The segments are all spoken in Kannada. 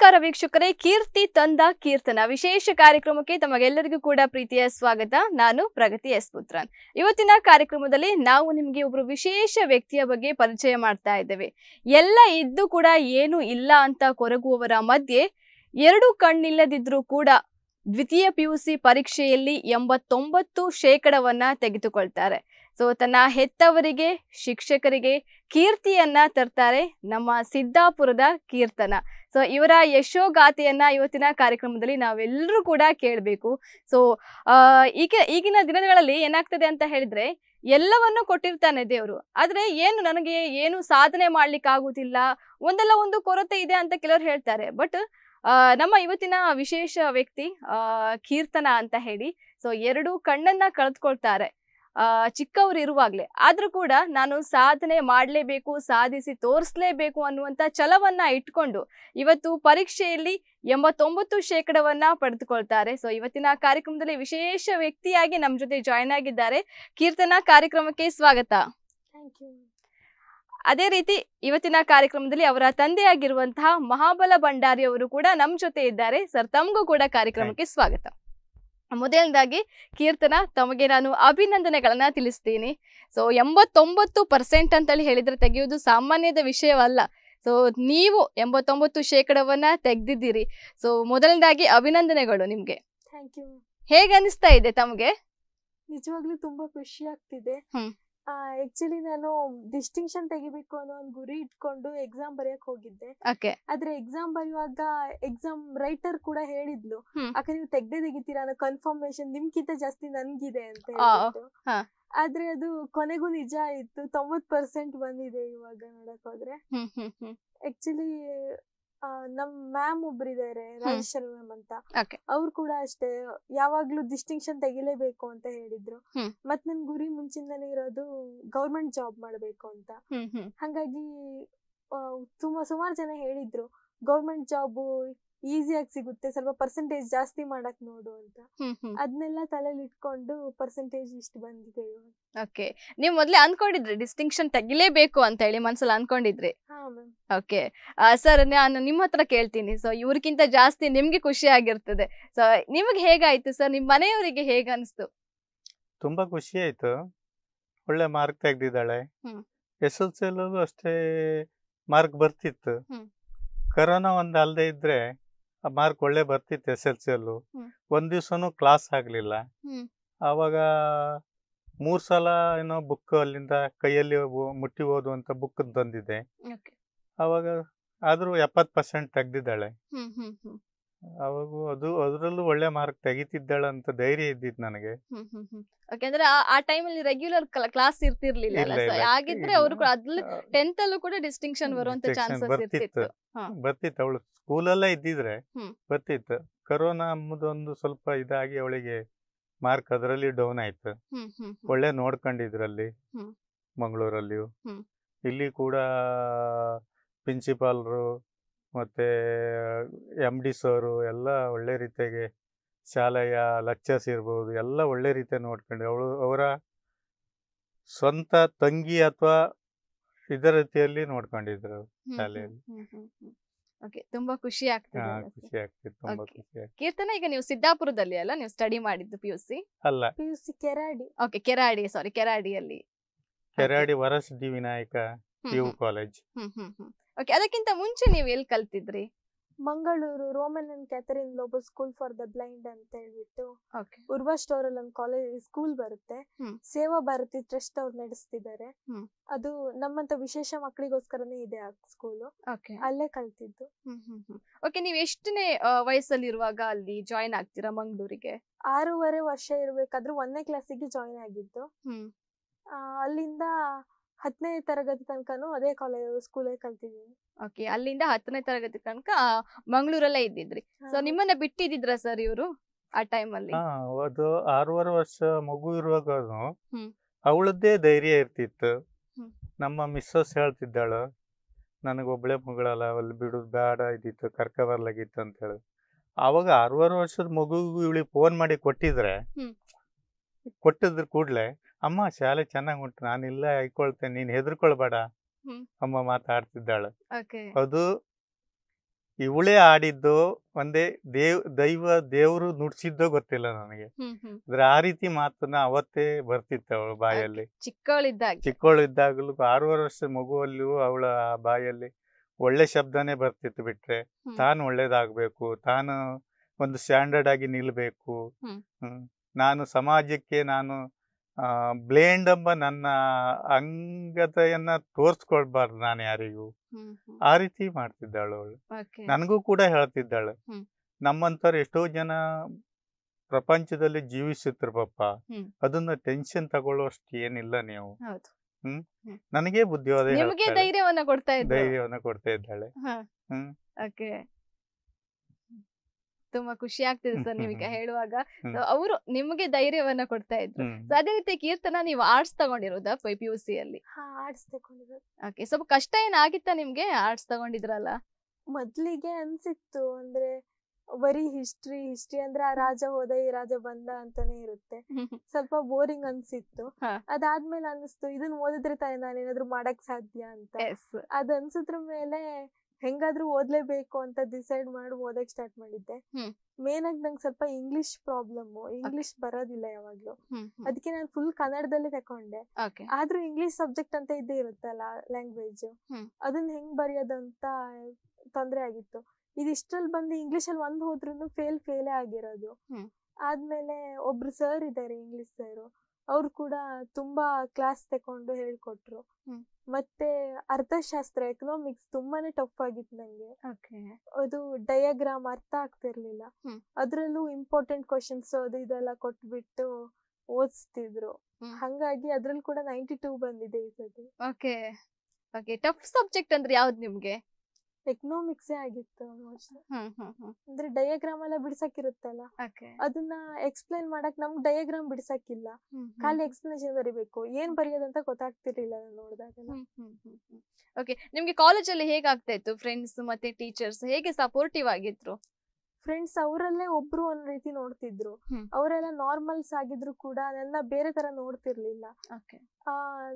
ನಮಸ್ಕಾರ ವೀಕ್ಷಕರೇ ಕೀರ್ತಿ ತಂದ ಕೀರ್ತನ ವಿಶೇಷ ಕಾರ್ಯಕ್ರಮಕ್ಕೆ ತಮಗೆಲ್ಲರಿಗೂ ಕೂಡ ಪ್ರೀತಿಯ ಸ್ವಾಗತ ನಾನು ಪ್ರಗತಿ ಎಸ್ ಪುತ್ರನ್ ಇವತ್ತಿನ ಕಾರ್ಯಕ್ರಮದಲ್ಲಿ ನಾವು ನಿಮಗೆ ಒಬ್ರು ವಿಶೇಷ ವ್ಯಕ್ತಿಯ ಬಗ್ಗೆ ಪರಿಚಯ ಮಾಡ್ತಾ ಇದ್ದೇವೆ ಎಲ್ಲ ಇದ್ದು ಕೂಡ ಏನು ಇಲ್ಲ ಅಂತ ಕೊರಗುವವರ ಮಧ್ಯೆ ಎರಡು ಕಣ್ಣಿಲ್ಲದಿದ್ರೂ ಕೂಡ ದ್ವಿತೀಯ ಪಿ ಯು ಸಿ ಪರೀಕ್ಷೆಯಲ್ಲಿ ಎಂಬತ್ತೊಂಬತ್ತು ಶೇಕಡವನ್ನ ತೆಗೆದುಕೊಳ್ತಾರೆ ಸೊ ತನ್ನ ಹೆತ್ತವರಿಗೆ ಶಿಕ್ಷಕರಿಗೆ ಕೀರ್ತಿಯನ್ನ ತರ್ತಾರೆ ನಮ್ಮ ಸಿದ್ದಾಪುರದ ಕೀರ್ತನ ಸೊ ಇವರ ಯಶೋಗಾಥೆಯನ್ನ ಇವತ್ತಿನ ಕಾರ್ಯಕ್ರಮದಲ್ಲಿ ನಾವೆಲ್ಲರೂ ಕೂಡ ಕೇಳಬೇಕು ಸೊ ಈಗ ಈಗಿನ ದಿನಗಳಲ್ಲಿ ಏನಾಗ್ತದೆ ಅಂತ ಹೇಳಿದ್ರೆ ಎಲ್ಲವನ್ನು ಕೊಟ್ಟಿರ್ತಾನೆ ದೇವರು ಆದ್ರೆ ಏನು ನನಗೆ ಏನು ಸಾಧನೆ ಮಾಡ್ಲಿಕ್ಕೆ ಆಗುದಿಲ್ಲ ಒಂದಲ್ಲ ಒಂದು ಕೊರತೆ ಇದೆ ಅಂತ ಕೆಲವರು ಹೇಳ್ತಾರೆ ಬಟ್ ನಮ್ಮ ಇವತ್ತಿನ ವಿಶೇಷ ವ್ಯಕ್ತಿ ಆ ಕೀರ್ತನ ಅಂತ ಹೇಳಿ ಸೊ ಎರಡು ಕಣ್ಣನ್ನ ಕಳೆದುಕೊಳ್ತಾರೆ ಆ ಚಿಕ್ಕವರು ಇರುವಾಗ್ಲೇ ಆದ್ರೂ ಕೂಡ ನಾನು ಸಾಧನೆ ಮಾಡ್ಲೇಬೇಕು ಸಾಧಿಸಿ ತೋರಿಸ್ಲೇಬೇಕು ಅನ್ನುವಂತ ಛಲವನ್ನ ಇಟ್ಕೊಂಡು ಇವತ್ತು ಪರೀಕ್ಷೆಯಲ್ಲಿ ಎಂಬತ್ತೊಂಬತ್ತು ಶೇಕಡವನ್ನ ಪಡೆದುಕೊಳ್ತಾರೆ ಸೊ ಇವತ್ತಿನ ಕಾರ್ಯಕ್ರಮದಲ್ಲಿ ವಿಶೇಷ ವ್ಯಕ್ತಿಯಾಗಿ ನಮ್ ಜೊತೆ ಜಾಯ್ನ್ ಆಗಿದ್ದಾರೆ ಕೀರ್ತನ ಕಾರ್ಯಕ್ರಮಕ್ಕೆ ಸ್ವಾಗತ ಥ್ಯಾಂಕ್ ಯು ಅದೇ ರೀತಿ ಇವತ್ತಿನ ಕಾರ್ಯಕ್ರಮದಲ್ಲಿ ಅವರ ತಂದೆಯಾಗಿರುವಂತಹ ಮಹಾಬಲ ಭಂಡಾರಿ ಅವರು ಕೂಡ ನಮ್ ಜೊತೆ ಇದ್ದಾರೆ ಸರ್ ತಮಗೂ ಕೂಡ ಕಾರ್ಯಕ್ರಮಕ್ಕೆ ಸ್ವಾಗತ ಮೊದಲನೇದಾಗಿ ಕೀರ್ತನ ತಮಗೆ ನಾನು ಅಭಿನಂದನೆಗಳನ್ನ ತಿಳಿಸ್ತೀನಿ ಸೊ ಎಂಬತ್ತೊಂಬತ್ತು ಪರ್ಸೆಂಟ್ ಅಂತೇಳಿ ಹೇಳಿದ್ರೆ ತೆಗೆಯುವುದು ಸಾಮಾನ್ಯದ ವಿಷಯವಲ್ಲ ಸೊ ನೀವು ಎಂಬತ್ತೊಂಬತ್ತು ಶೇಕಡವನ್ನ ತೆಗ್ದಿದ್ದೀರಿ ಸೊ ಮೊದಲನೇದಾಗಿ ಅಭಿನಂದನೆಗಳು ನಿಮ್ಗೆ ಥ್ಯಾಂಕ್ ಯು ಹೇಗೆ ಅನಿಸ್ತಾ ಇದೆ ತಮಗೆ ನಿಜವಾಗ್ಲೂ ತುಂಬಾ ಖುಷಿ ಆಗ್ತಿದೆ ಹ್ಮ್. ಆಕ್ಚುಲಿ ನಾನು ಡಿಸ್ಟಿಂಕ್ಷನ್ ತೆಗಿಬೇಕು ಅನ್ನೋ ಒಂದು ಗುರಿ ಇಟ್ಕೊಂಡು ಎಕ್ಸಾಮ್ ಬರೆಯಕ್ ಹೋಗಿದ್ದೆ ಓಕೆ ಆದ್ರೆ ಎಕ್ಸಾಮ್ ಬರೆಯುವಾಗ ಎಕ್ಸಾಮ್ ರೈಟರ್ ಕೂಡ ಹೇಳಿದ್ಲು ಹ್ಮ್. ಅಕ್ಕ ನೀವು ತೆಗ್ದೇ ತೆಗಿತೀರಾ ಅನ್ನೋ ಕನ್ಫರ್ಮೇಶನ್ ನಿಮ್ಗಿಂತ ಜಾಸ್ತಿ ನನ್ಗಿದೆ ಅಂತ ಆ, ಹೇಳ್ಬಿಟ್ಟು ಹಾ. ಆದ್ರೆ ಅದು ಕೊನೆಗೂ ನಿಜ ಆಯ್ತು ತೊಂಬತ್ ಪರ್ಸೆಂಟ್ ಬಂದಿದೆ ಇವಾಗ ನೋಡಕ್ ಹೋದ್ರೆ ಹ್ಮ್ ಹ್ಮ್ ಹ್ಮ್ ಆಕ್ಚುಲಿ ನಮ್ ಮ್ಯಾಮ್ ಒಬ್ರಿದ್ದಾರೆ ರಾಜೇಶ್ವರಿ ಮ್ಯಾಮ್ ಅಂತ Okay. ಅವ್ರು ಕೂಡ ಅಷ್ಟೇ ಯಾವಾಗ್ಲೂ ಡಿಸ್ಟಿಂಕ್ಷನ್ ತೆಗಿಲೇಬೇಕು ಅಂತ ಹೇಳಿದ್ರು ಹ್ಮ್. ಮತ್ ನನ್ ಗುರಿ ಮುಂಚಿಂದನೇ ಇರೋದು ಗೌರ್ಮೆಂಟ್ ಜಾಬ್ ಮಾಡ್ಬೇಕು ಅಂತ ಹ್ಮ್ ಹ್ಮ್ ಹಂಗಾಗಿ ಆ, ತುಂಬಾ ಸುಮಾರು ಜನ ಹೇಳಿದ್ರು ಗೌರ್ಮೆಂಟ್ ಜಾಬ್ ಈಸಿಯಾಗಿ ಸಿಗುತ್ತೆ ಸ್ವಲ್ಪ ಪರ್ಸೆಂಟೇಜ್ ಜಾಸ್ತಿ ಮಾಡಕ್ ನೋಡು ಅಂತ ಹ್ಮ್ ಹ್ಮ್ ಅದನ್ನೆಲ್ಲ ತಲೆಯಲ್ಲಿ ಇಟ್ಕೊಂಡು ಪರ್ಸೆಂಟೇಜ್ ಇಷ್ಟು ಬಂದಿದೆ ಇವಾಗ ಓಕೆ ನೀವು ಮೊದ್ಲೇ ಅನ್ಕೊಂಡಿದ್ರಿ ಡಿಸ್ಟಿಂಕ್ಷನ್ ತೆಗಿಲೇಬೇಕು ಅಂತ ಹೇಳಿ ಮನ್ಸಲ್ಲಿ ಅನ್ಕೊಂಡಿದ್ರಿ ಹಾ ಮ್ಯಾಮ್ ಓಕೆ ಸರ್ ನಾನು ನಿಮ್ಮ ಹತ್ರ ಕೇಳ್ತೀನಿ ಸೊ ಇವ್ರಿಗಿಂತ ಜಾಸ್ತಿ ನಿಮ್ಗೆ ಖುಷಿ ಆಗಿರ್ತದೆ ಸೊ ನಿಮಗೆ ಹೇಗಾಯ್ತು ಸರ್ ನಿಮ್ ಮನೆಯವರಿಗೆ ಹೇಗ ಅನಿಸ್ತು ತುಂಬಾ ಖುಷಿ ಆಯ್ತು ಒಳ್ಳೆ ಮಾರ್ಕ್ ತೆಗ್ದಿದ್ದಾಳೆ ಹ್ಮ್. ಎಸ್ ಎಲ್ ಸಿ ಅಷ್ಟೇ ಮಾರ್ಕ್ ಬರ್ತಿತ್ತು ಹ್ಮ್. ಕರೋನಾ ಒಂದ್ ಅಲ್ದೇ ಇದ್ರೆ ಆ ಮಾರ್ಕ್ ಒಳ್ಳೆ ಬರ್ತಿತ್ತು ಎಸ್ ಎಲ್ ಸಿ ಅಲ್ಲೂ ಹ್ಮ್. ಒಂದ್ ದಿವ್ಸನೂ ಕ್ಲಾಸ್ ಆಗ್ಲಿಲ್ಲ ಹ್ಮ್. ಆವಾಗ ಮೂರ್ ಸಲ ಏನೋ ಬುಕ್ ಅಲ್ಲಿಂದ ಕೈಯಲ್ಲಿ ಓ- ಮುಟ್ಟಿ ಓದುವಂತ ಬುಕ್ ತಂದಿದ್ದೆ ಓಕೆ ಅವಾಗ ಆದ್ರೂ ಎಪ್ಪತ್ ಪರ್ಸೆಂಟ್ ತೆಗ್ದಿದ್ದಾಳೆ ಹ್ಮ್ ಹ್ಮ್ ಹ್ಮ್ ಅವಾಗ ಅದು ಅದ್ರಲ್ಲೂ ಒಳ್ಳೆ ಮಾರ್ಕ್ ತೆಗಿತಿದ್ದಾಳೆ ಅಂತ ಧೈರ್ಯ ಇದ್ದಿತ್ತು ನನಗೆ ಹ್ಮ್ ಹ್ಮ್ ಹ್ಮ್ ಓಕೆ ಅಂದ್ರೆ ಆ- ಆ ಟೈಮಲ್ಲಿ ರೆಗ್ಯುಲರ್ ಕ್ಲಾಸ್ ಇರ್ತಿರ್ಲಿಲ್ಲ ಇಲ್ಲ, ಅಲ್ಲ ಸೊ ಇಲ್ಲ. ಆಗಿದ್ರೆ ಅವರು ಅದ್ರಲ್ಲಿ ಟೆಂತ್ ಅಲ್ಲೂ ಕೂಡ ಡಿಸ್ಟಿಂಕ್ಷನ್ ಬರುವಂತ Distinction ಚಾನ್ಸಸ್ ಬರ್ತಿತ್ತು. ಇರ್ತಿತ್ತು ಹಾ. ಬರ್ತಿತ್ತು ಅವಳು ಸ್ಕೂಲಲ್ಲೇ ಇದ್ದಿದ್ರೆ ಹ್ಮ್. ಬರ್ತಿತ್ತು ಕರೋನಾ ಅಂಬುದೊಂದು ಸ್ವಲ್ಪ ಇದಾಗಿ ಅವಳಿಗೆ ಮಾರ್ಕ್ ಅದರಲ್ಲಿ ಡೌನ್ ಆಯ್ತು ಹ್ಮ್ ಹ್ಮ್ ಹ್ಮ್. ಒಳ್ಳೆ ನೋಡ್ಕೊಂಡಿದ್ರಲ್ಲಿ ಹ್ಮ್. ಮಂಗಳೂರಲ್ಲಿಯೂ ಹ್ಮ್. ಇಲ್ಲಿ ಕೂಡ ಪ್ರಿನ್ಸಿಪಾಲ್ರು ಮತ್ತೆ ಎಮ್ ಡಿ ಸರು ಎಲ್ಲ ಒಳ್ಳೆ ರೀತಿಯಾಗಿ ಶಾಲೆಯ ಲೆಕ್ಚರ್ಸ್ ಇರ್ಬೋದು ಎಲ್ಲ ಒಳ್ಳೆ ರೀತಿಯಾಗಿ ನೋಡ್ಕೊಂಡು ಅವಳು ಅವರ ಸ್ವಂತ ತಂಗಿ ಅಥವಾ ಇದರ ರೀತಿಯಲ್ಲಿ ನೋಡ್ಕೊಂಡಿದ್ರು ಹ್ಮ್, ಶಾಲೆಯಲ್ಲಿ. ಹ್ಮ್, ಹ್ಮ್, ಹ್ಮ್. ಓಕೆ ತುಂಬಾ ಖುಷಿ ಆಗ್ತದೆ ಹಾ ಅಲ್ಲ sir? ಖುಷಿ ಆಗ್ತಿತ್ತು ತುಂಬಾ Okay. ಖುಷಿ ಆಗ್ತಿತ್ತು ಕೀರ್ತನ ಈಗ ನೀವು ಸಿದ್ದಾಪುರದಲ್ಲಿ ಅಲ್ಲ ನೀವು ಸ್ಟಡಿ ಮಾಡಿದ್ದು ಪಿ ಯು ಸಿ ಅಲ್ಲ P U C Keradi okay Keradi sorry ಕೆರಾಡಿಯಲ್ಲಿ ಕೆರಾಡಿ ವರಸ್ ಡಿ Vinayaka P U college hmm hmm hmm okay ಅದಕ್ಕಿಂತ ಮುಂಚೆ ನೀವು ಎಲ್ಲಿ ಕಲ್ತಿದ್ರಿ Mangaluru Roman and Catherine Lobo school for the blind ಅಂತ ಹೇಳ್ಬಿಟ್ಟು ಓಕೆ ಉರ್ವಾ ಸ್ಟೋರ್ ಅಲ್ಲಿ ಒಂದು ಕಾಲೇಜ್ ಸ್ಕೂಲ್ ಬರುತ್ತೆ ಹ್ಮ್. ಸೇವಾ ಭಾರತಿ ಟ್ರಸ್ಟ್ ಅವ್ರು ನಡೆಸ್ತಿದ್ದಾರೆ ಹ್ಮ್. ಅದು ನಮ್ಮಂತ ವಿಶೇಷ ಮಕ್ಕಳಿಗೋಸ್ಕರನೇ ಇದೆ ಆ ಸ್ಕೂಲು ಓಕೆ ಅಲ್ಲೇ ಕಲ್ತಿದ್ದು ಹ್ಮ್ ಹ್ಮ್ ಹ್ಮ್ ಓಕೆ ನೀವು ಎಷ್ಟನೇ ಆ, ವಯಸ್ಸಲ್ಲಿ ಇರುವಾಗ ಅಲ್ಲಿ ಜಾಯಿನ್ ಆಗ್ತೀರಾ ಮಂಗಳೂರಿಗೆ ಆರೂವರೆ ವರ್ಷ ಇರ್ಬೇಕಾದ್ರೆ ಒಂದನೇ ಕ್ಲಾಸಿಗೆ ಜಾಯಿನ್ ಆಗಿದ್ದು ಹ್ಮ್ ಆ, ಅಲ್ಲಿಂದ ಹತ್ತನೇ ತರಗತಿ ತನಕನೂ ಅದೇ ಕಾಲೇಜ್ ಸ್ಕೂಲಲ್ಲಿ ಕಲ್ತಿದ್ದೀನಿ ಓಕೆ ಅಲ್ಲಿಂದ ಹತ್ತನೇ ತರಗತಿ ತನಕ ಆ, ಮಂಗಳೂರಲ್ಲೇ ಇದ್ದಿದ್ರಿ ಸೊ ನಿಮ್ಮನ್ನ ಬಿಟ್ಟಿದ್ರ ಸರ್ ಇವರು ಆ ಟೈಮ್ ಅಲ್ಲಿ ಹಾ ಅದು ಆರೂವರೆ ವರ್ಷ ಮಗು ಇರುವಾಗ ಹ್ಮ್. ಅವಳದ್ದೇ ಧೈರ್ಯ ಇರ್ತಿತ್ತು ಹ್ಮ್. ನಮ್ಮ ಮಿಸ್ಸಸ್ ಹೇಳ್ತಿದ್ದಾಳು ನನಗೊಬ್ಳೆ ಮಗಳಲ್ಲ ಅಲ್ಲಿ ಬಿಡುದು ಬೇಡ ಇದ್ದಿತ್ತು ಕರ್ಕ ಬರ್ಲಾಗಿತ್ತು ಅಂತ ಹೇಳಿ ಆವಾಗ ಆರೂವರೆ ವರ್ಷದ ಮಗುಗೂ ಇವಳಿಗೆ ಫೋನ್ ಮಾಡಿ ಕೊಟ್ಟಿದ್ರೆ ಹ್ಮ್. ಕೊಟ್ಟಿದ್ರ ಕೂಡ್ಲೆ ಅಮ್ಮ ಶಾಲೆ ಚೆನ್ನಾಗ್ ಉಂಟು ನಾನು ಇಲ್ಲೇ ಆಯ್ಕೊಳ್ತೇನೆ ನೀನ್ ಹೆದರ್ಕೊಳ್ಬೇಡ ಹ್ಮ್. ಅಮ್ಮ ಮಾತಾಡ್ತಿದ್ದಾಳೆ ಓಕೆ ಅದು ಇವಳೇ ಆಡಿದ್ದು ಒಂದೇ ದೇವ್ ದೈವ ದೇವರು ನುಡ್ಸಿದ್ದೋ ಗೊತ್ತಿಲ್ಲ ನನಗೆ ಹ್ಮ್ ಹ್ಮ್ ಅಂದ್ರೆ ಆ ರೀತಿ ಮಾತನ್ನ ಅವತ್ತೇ ಬರ್ತಿತ್ತು ಅವಳ ಬಾಯಲ್ಲಿ ಚಿಕ್ಕವಳಿದ್ದಾಗ ಚಿಕ್ಕವಳು ಇದ್ದಾಗಲೂ ಆರೂವರೆ ವರ್ಷ ಮಗುವಲ್ಲಿಯೂ ಅವಳ ಬಾಯಲ್ಲಿ ಒಳ್ಳೆ ಶಬ್ದನೇ ಬರ್ತಿತ್ತು ಬಿಟ್ರೆ ಹ್ಮ್. ತಾನು ಒಳ್ಳೇದಾಗ್ಬೇಕು ತಾನು ಒಂದು ಸ್ಟ್ಯಾಂಡರ್ಡ್ ಆಗಿ ನಿಲ್ಬೇಕು ಹ್ಮ್. ಹ್ಮ್. ನಾನು ಸಮಾಜಕ್ಕೆ ನಾನು ಬ್ಲೇಂಡ್ ಎಂಬ ನನ್ನ ಅಂಗತೆಯನ್ನ ತೋರ್ಸ್ಕೊಳ್ಬಾರ್ದು ನಾನು ಯಾರಿಗೂ ಹ್ಮ್ ಹ್ಮ್ ಆ ರೀತಿ ಮಾಡ್ತಿದ್ದಾಳು ಅವಳು ಓಕೆ ನನಗೂ ಕೂಡ ಹೇಳ್ತಿದ್ದಾಳೆ ಹ್ಮ್. ನಮ್ಮಂತವ್ರು ಎಷ್ಟೋ ಜನ ಪ್ರಪಂಚದಲ್ಲಿ ಜೀವಿಸುತ್ತಾರೆ ಪಾಪ ಹ್ಮ್. ಅದನ್ನ ಟೆನ್ಷನ್ ತಗೊಳ್ಳೋಷ್ಟು ಏನಿಲ್ಲ ನೀವು ಹೌದು ನನಗೆ ಬುದ್ಧಿವಾದ ನಿಮ್ಗೆ ಹೇಳ್ತಾಳೆ. ಧೈರ್ಯವನ್ನ ಕೊಡ್ತಾ ಇದ್ರು ಧೈರ್ಯವನ್ನ ಕೊಡ್ತಾ ಇದ್ದಾಳೆ ಹಾ ಹ್ಮ್. ಓಕೆ ತುಂಬಾ ಖುಷಿ ಆಗ್ತಿದೆ ಸರ್ ನೀವೀಗ ಹ್ಮ್. ಹೇಳುವಾಗ ಹ್ಮ್. ಅವರು ನಿಮಗೆ ಧೈರ್ಯವನ್ನ ಕೊಡ್ತಾ ಇದ್ರು ಹ್ಮ್. So, ಅದೇ ರೀತಿ ಕೀರ್ತನ ನೀವು ಆರ್ಟ್ಸ್ ತಗೊಂಡಿರೋದಾ ಪಿ ಯು ಸಿ ಅಲ್ಲಿ ಹಾ ಆರ್ಟ್ಸ್ ತಗೊಂಡಿರೋದು ಓಕೆ ಸ್ವಲ್ಪ ಕಷ್ಟ ಏನಾಗಿತ್ತಾ ನಿಮ್ಗೆ ಆರ್ಟ್ಸ್ ತಗೊಂಡಿದ್ರಲ್ಲ ಮೊದ್ಲಿಗೆ ಅನ್ಸಿತ್ತು ಅಂದ್ರೆ ಬರೀ ಹಿಸ್ಟ್ರಿ ಹಿಸ್ಟ್ರಿ ಅಂದ್ರೆ ಆ ರಾಜ ಹೋದ ಈ ರಾಜ ಬಂದ ಅಂತಾನೆ ಇರುತ್ತೆ ಸ್ವಲ್ಪ ಬೋರಿಂಗ್ ಅನ್ಸಿತ್ತು ಹಾ. ಅದಾದ್ಮೇಲೆ ಅನಿಸ್ತು ಇದನ್ನ ಓದಿದ್ರೆ ತಾನೇ ನಾನು ಏನಾದ್ರು ಮಾಡಕ್ ಸಾಧ್ಯ ಅಂತ ಎಸ್ ಅದ್ ಅನ್ಸಿದ್ರ ಮೇಲೆ ಹೆಂಗಾದ್ರೂ ಓದ್ಲೇಬೇಕು ಅಂತ ಡಿಸೈಡ್ ಮಾಡಿ ಓದಕ್ ಸ್ಟಾರ್ಟ್ ಮಾಡಿದ್ದೆ ಹ್ಮ್. ಮೇನ್ ಆಗಿ ನಂಗೆ ಸ್ವಲ್ಪ ಇಂಗ್ಲಿಷ್ ಪ್ರಾಬ್ಲಮ್ ಇಂಗ್ಲಿಷ್ ಬರೋದಿಲ್ಲ ಯಾವಾಗ್ಲೂ ಹ್ಮ್ ಅದಕ್ಕೆ ನಾನು ಫುಲ್ ಕನ್ನಡದಲ್ಲೇ ತಕೊಂಡೆ ಓಕೆ ಆದ್ರೂ ಇಂಗ್ಲಿಷ್ ಸಬ್ಜೆಕ್ಟ್ ಅಂತ ಇದ್ದೇ ಇರುತ್ತಲ್ಲ ಲ್ಯಾಂಗ್ವೇಜ್ ಹ್ಮ್. ಅದನ್ನ ಹೆಂಗ್ ಬರೆಯೋದು ಅಂತ ತೊಂದ್ರೆ ಆಗಿತ್ತು ಇದಿಷ್ಟ್ರಲ್ಲಿ ಬಂದು ಇಂಗ್ಲಿಷ್ ಅಲ್ಲಿ ಒಂದ್ ಹೋದ್ರು ಫೇಲ್ ಫೇಲೇ ಆಗಿರೋದು ಹ್ಮ್. ಆದ್ಮೇಲೆ ಒಬ್ರು ಸರ್ ಇದ್ದಾರೆ ಇಂಗ್ಲಿಷ್ ಸರ್ ಅವ್ರು ಕೂಡ ತುಂಬಾ ಕ್ಲಾಸ್ ತಕೊಂಡು ಹೇಳ್ಕೊಟ್ರು ಹ್ಮ್. ಮತ್ತೆ ಅರ್ಥಶಾಸ್ತ್ರ ಎಕನಾಮಿಕ್ಸ್ ತುಂಬಾನೇ ಟಫ್ ಆಗಿತ್ತು ನಂಗೆ ಓಕೆ ಅದು ಡಯಾಗ್ರಾಮ್ ಅರ್ಥ ಆಗ್ತಿರ್ಲಿಲ್ಲ ಹ್ಮ್. ಅದ್ರಲ್ಲೂ ಇಂಪಾರ್ಟೆಂಟ್ ಕ್ವಶನ್ಸ್ ಅದು ಇದೆಲ್ಲ ಕೊಟ್ಬಿಟ್ಟು ಓದಿಸ್ತಿದ್ರು ಹ್ಮ್. ಹಂಗಾಗಿ ಅದ್ರಲ್ಲಿ ಕೂಡ ನೈಂಟಿ ಟೂ ಬಂದಿದೆ ಈ ಸತಿ ಓಕೆ ಓಕೆ ಟಫ್ ಸಬ್ಜೆಕ್ಟ್ ಅಂದ್ರೆ ಯಾವ್ದು ನಿಮ್ಗೆ ಎಕನಾಮಿಕ್ಸ್ ಆಗಿತ್ತು almost. ಹ್ಮ್ ಹ್ಮ್ ಹ್ಮ್ ಅಂದ್ರೆ ಡಯಾಗ್ರಾಮ್ ಎಲ್ಲ ಬಿಡ್ಸಕ್ಕಿರುತ್ತಲ್ಲ ಓಕೆ ಅದನ್ನ ಎಕ್ಸ್ಪ್ಲೈನ್ ಮಾಡಕ್ ನಮ್ಗ್ ಡಯಾಗ್ರಾಮ್ ಬಿಡ್ಸಕ್ಕಿಲ್ಲ ಖಾಲಿ ಎಕ್ಸ್ಪ್ಲನೇಷನ್ ಬರಿಬೇಕು ಏನ್ ಬರೆಯೋದಂತ ಗೊತ್ತಾಗ್ತಿರ್ಲಿಲ್ಲ ನಾನು ನೋಡಿದಾಗೆಲ್ಲ ಓಕೆ ನಿಮ್ಗೆ ಕಾಲೇಜಲ್ಲಿ ಹೇಗಾಗ್ತಾ ಇತ್ತು ಫ್ರೆಂಡ್ಸ್ ಮತ್ತೆ ಟೀಚರ್ಸ್ ಹೇಗೆ ಸಪೋರ್ಟಿವ್ ಆಗಿದ್ರು ಫ್ರೆಂಡ್ಸ್ ಅವರಲ್ಲೇ ಒಬ್ರು ಒಂದ್ ರೀತಿ ನೋಡ್ತಿದ್ರು ಹ್ಮ್. ಅವರೆಲ್ಲ ನಾರ್ಮಲ್ಸ್ ಆಗಿದ್ರು ಕೂಡ ನನ್ನ ಬೇರೆ ತರ ನೋಡ್ತಿರ್ಲಿಲ್ಲ ಓಕೆ ಆ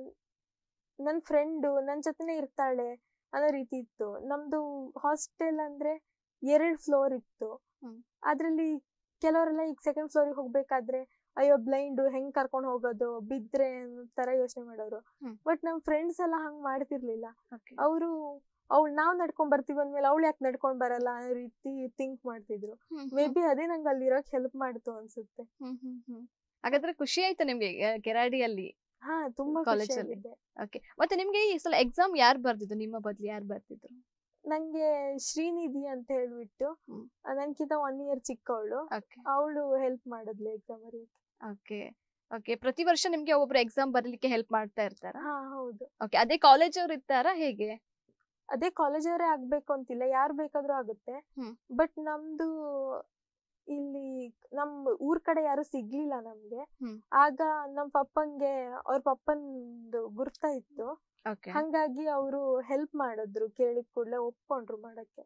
ನನ್ ಫ್ರೆಂಡ್ ನನ್ ಜೊತೆನೆ ಇರ್ತಾಳೆ ಅನ್ನೋ ರೀತಿ ಇತ್ತು ನಮ್ದು ಹಾಸ್ಟೆಲ್ ಅಂದ್ರೆ ಎರಡ್ ಫ್ಲೋರ್ ಇತ್ತು ಹ್ಮ್. ಅದ್ರಲ್ಲಿ ಕೆಲವರೆಲ್ಲ ಈಗ ಸೆಕೆಂಡ್ ಫ್ಲೋರಿಗೆ ಹೋಗ್ಬೇಕಾದ್ರೆ ಅಯ್ಯೋ ಬ್ಲೈಂಡ್ ಹೆಂಗ್ ಕರ್ಕೊಂಡ್ ಹೋಗೋದು ಬಿದ್ರೆ ಅನ್ನೋ ತರ ಯೋಚನೆ ಮಾಡೋರು ಹ್ಮ್. ಬಟ್ ನಮ್ ಫ್ರೆಂಡ್ಸ್ ಎಲ್ಲ ಹಂಗ್ ಮಾಡ್ತಿರ್ಲಿಲ್ಲ ಓಕೆ ಅವರು ಅವ್ಳು ನಾವ್ ನಡ್ಕೊಂಡ್ ಬರ್ತೀವಿ ಅಂದ್ಮೇಲೆ ಅವ್ಳು ಯಾಕೆ ನಡ್ಕೊಂಡ್ ಬರಲ್ಲ ಅನ್ನೋ ರೀತಿ ಥಿಂಕ್ ಮಾಡ್ತಿದ್ರು ಮೇ ಬಿ ಅದೇ ನಂಗೆ ಅಲ್ಲಿ ಇರೋಕ್ ಹೆಲ್ಪ್ ಮಾಡ್ತು ಅನ್ಸುತ್ತೆ ಹಾಗಾದ್ರೆ ಖುಷಿ ಆಯ್ತು ನಿಮ್ಗೆ ಆ, ಕೆರಾಡಿಯಲ್ಲಿ ಹಾ ತುಂಬಾ College ಖುಷಿ ಅಲ್ಲಿ? ಆಗಿದ್ದೆ ಓಕೆ ಮತ್ತೆ ನಿಮ್ಗೆ ಈ ಸಲ ಎಕ್ಸಾಮ್ ಯಾರು ಬರ್ದಿದ್ದು ನಿಮ್ಮ ಬದ್ಲು ಯಾರು ಬರ್ತಿದ್ರು ನಂಗೆ ಶ್ರೀನಿಧಿ ಅಂತ ಹೇಳ್ಬಿಟ್ಟು ಹ್ಮ್. ಆ, ನನ್ಕಿಂತ ಒನ್ ಇಯರ್ ಚಿಕ್ಕವಳು ಓಕೆ ಅವಳು ಹೆಲ್ಪ್ ಮಾಡಿದ್ಲು ಎಕ್ಸಾಮ್ ಬರೆಯಕ್ಕೆ ಓಕೆ ಓಕೆ ಪ್ರತಿ ವರ್ಷ ನಿಮ್ಗೆ ಒಬ್ರು ಎಕ್ಸಾಮ್ ಬರ್ಲಿಕ್ಕೆ ಹೆಲ್ಪ್ ಮಾಡ್ತಾ ಇರ್ತಾರ ಹಾ ಹೌದು ಓಕೆ ಅದೇ ಕಾಲೇಜ್ ಅವ್ರು ಇರ್ತಾರಾ ಹೇಗೆ ಅದೇ ಕಾಲೇಜ್ ಅವರೇ ಆಗ್ಬೇಕು ಅಂತಿಲ್ಲ ಯಾರು ಬೇಕಾದ್ರೂ ಆಗುತ್ತೆ ಹ್ಮ್. ಬಟ್ ನಮ್ದು ಇಲ್ಲಿ ನಮ್ ಊರ್ ಕಡೆ ಯಾರು ಸಿಗ್ಲಿಲ್ಲ ನಮ್ಗೆ ಹ್ಮ್. ಆಗ ನಮ್ ಪಪ್ಪಂಗೆ ಅವ್ರ ಪಪ್ಪಂದು ಗುರ್ತ ಇತ್ತು ಓಕೆ ಹಂಗಾಗಿ ಅವರು ಹೆಲ್ಪ್ ಮಾಡಿದ್ರು ಕೇಳಿದ ಕೂಡಲೇ ಒಪ್ಕೊಂಡ್ರು ಮಾಡಕ್ಕೆ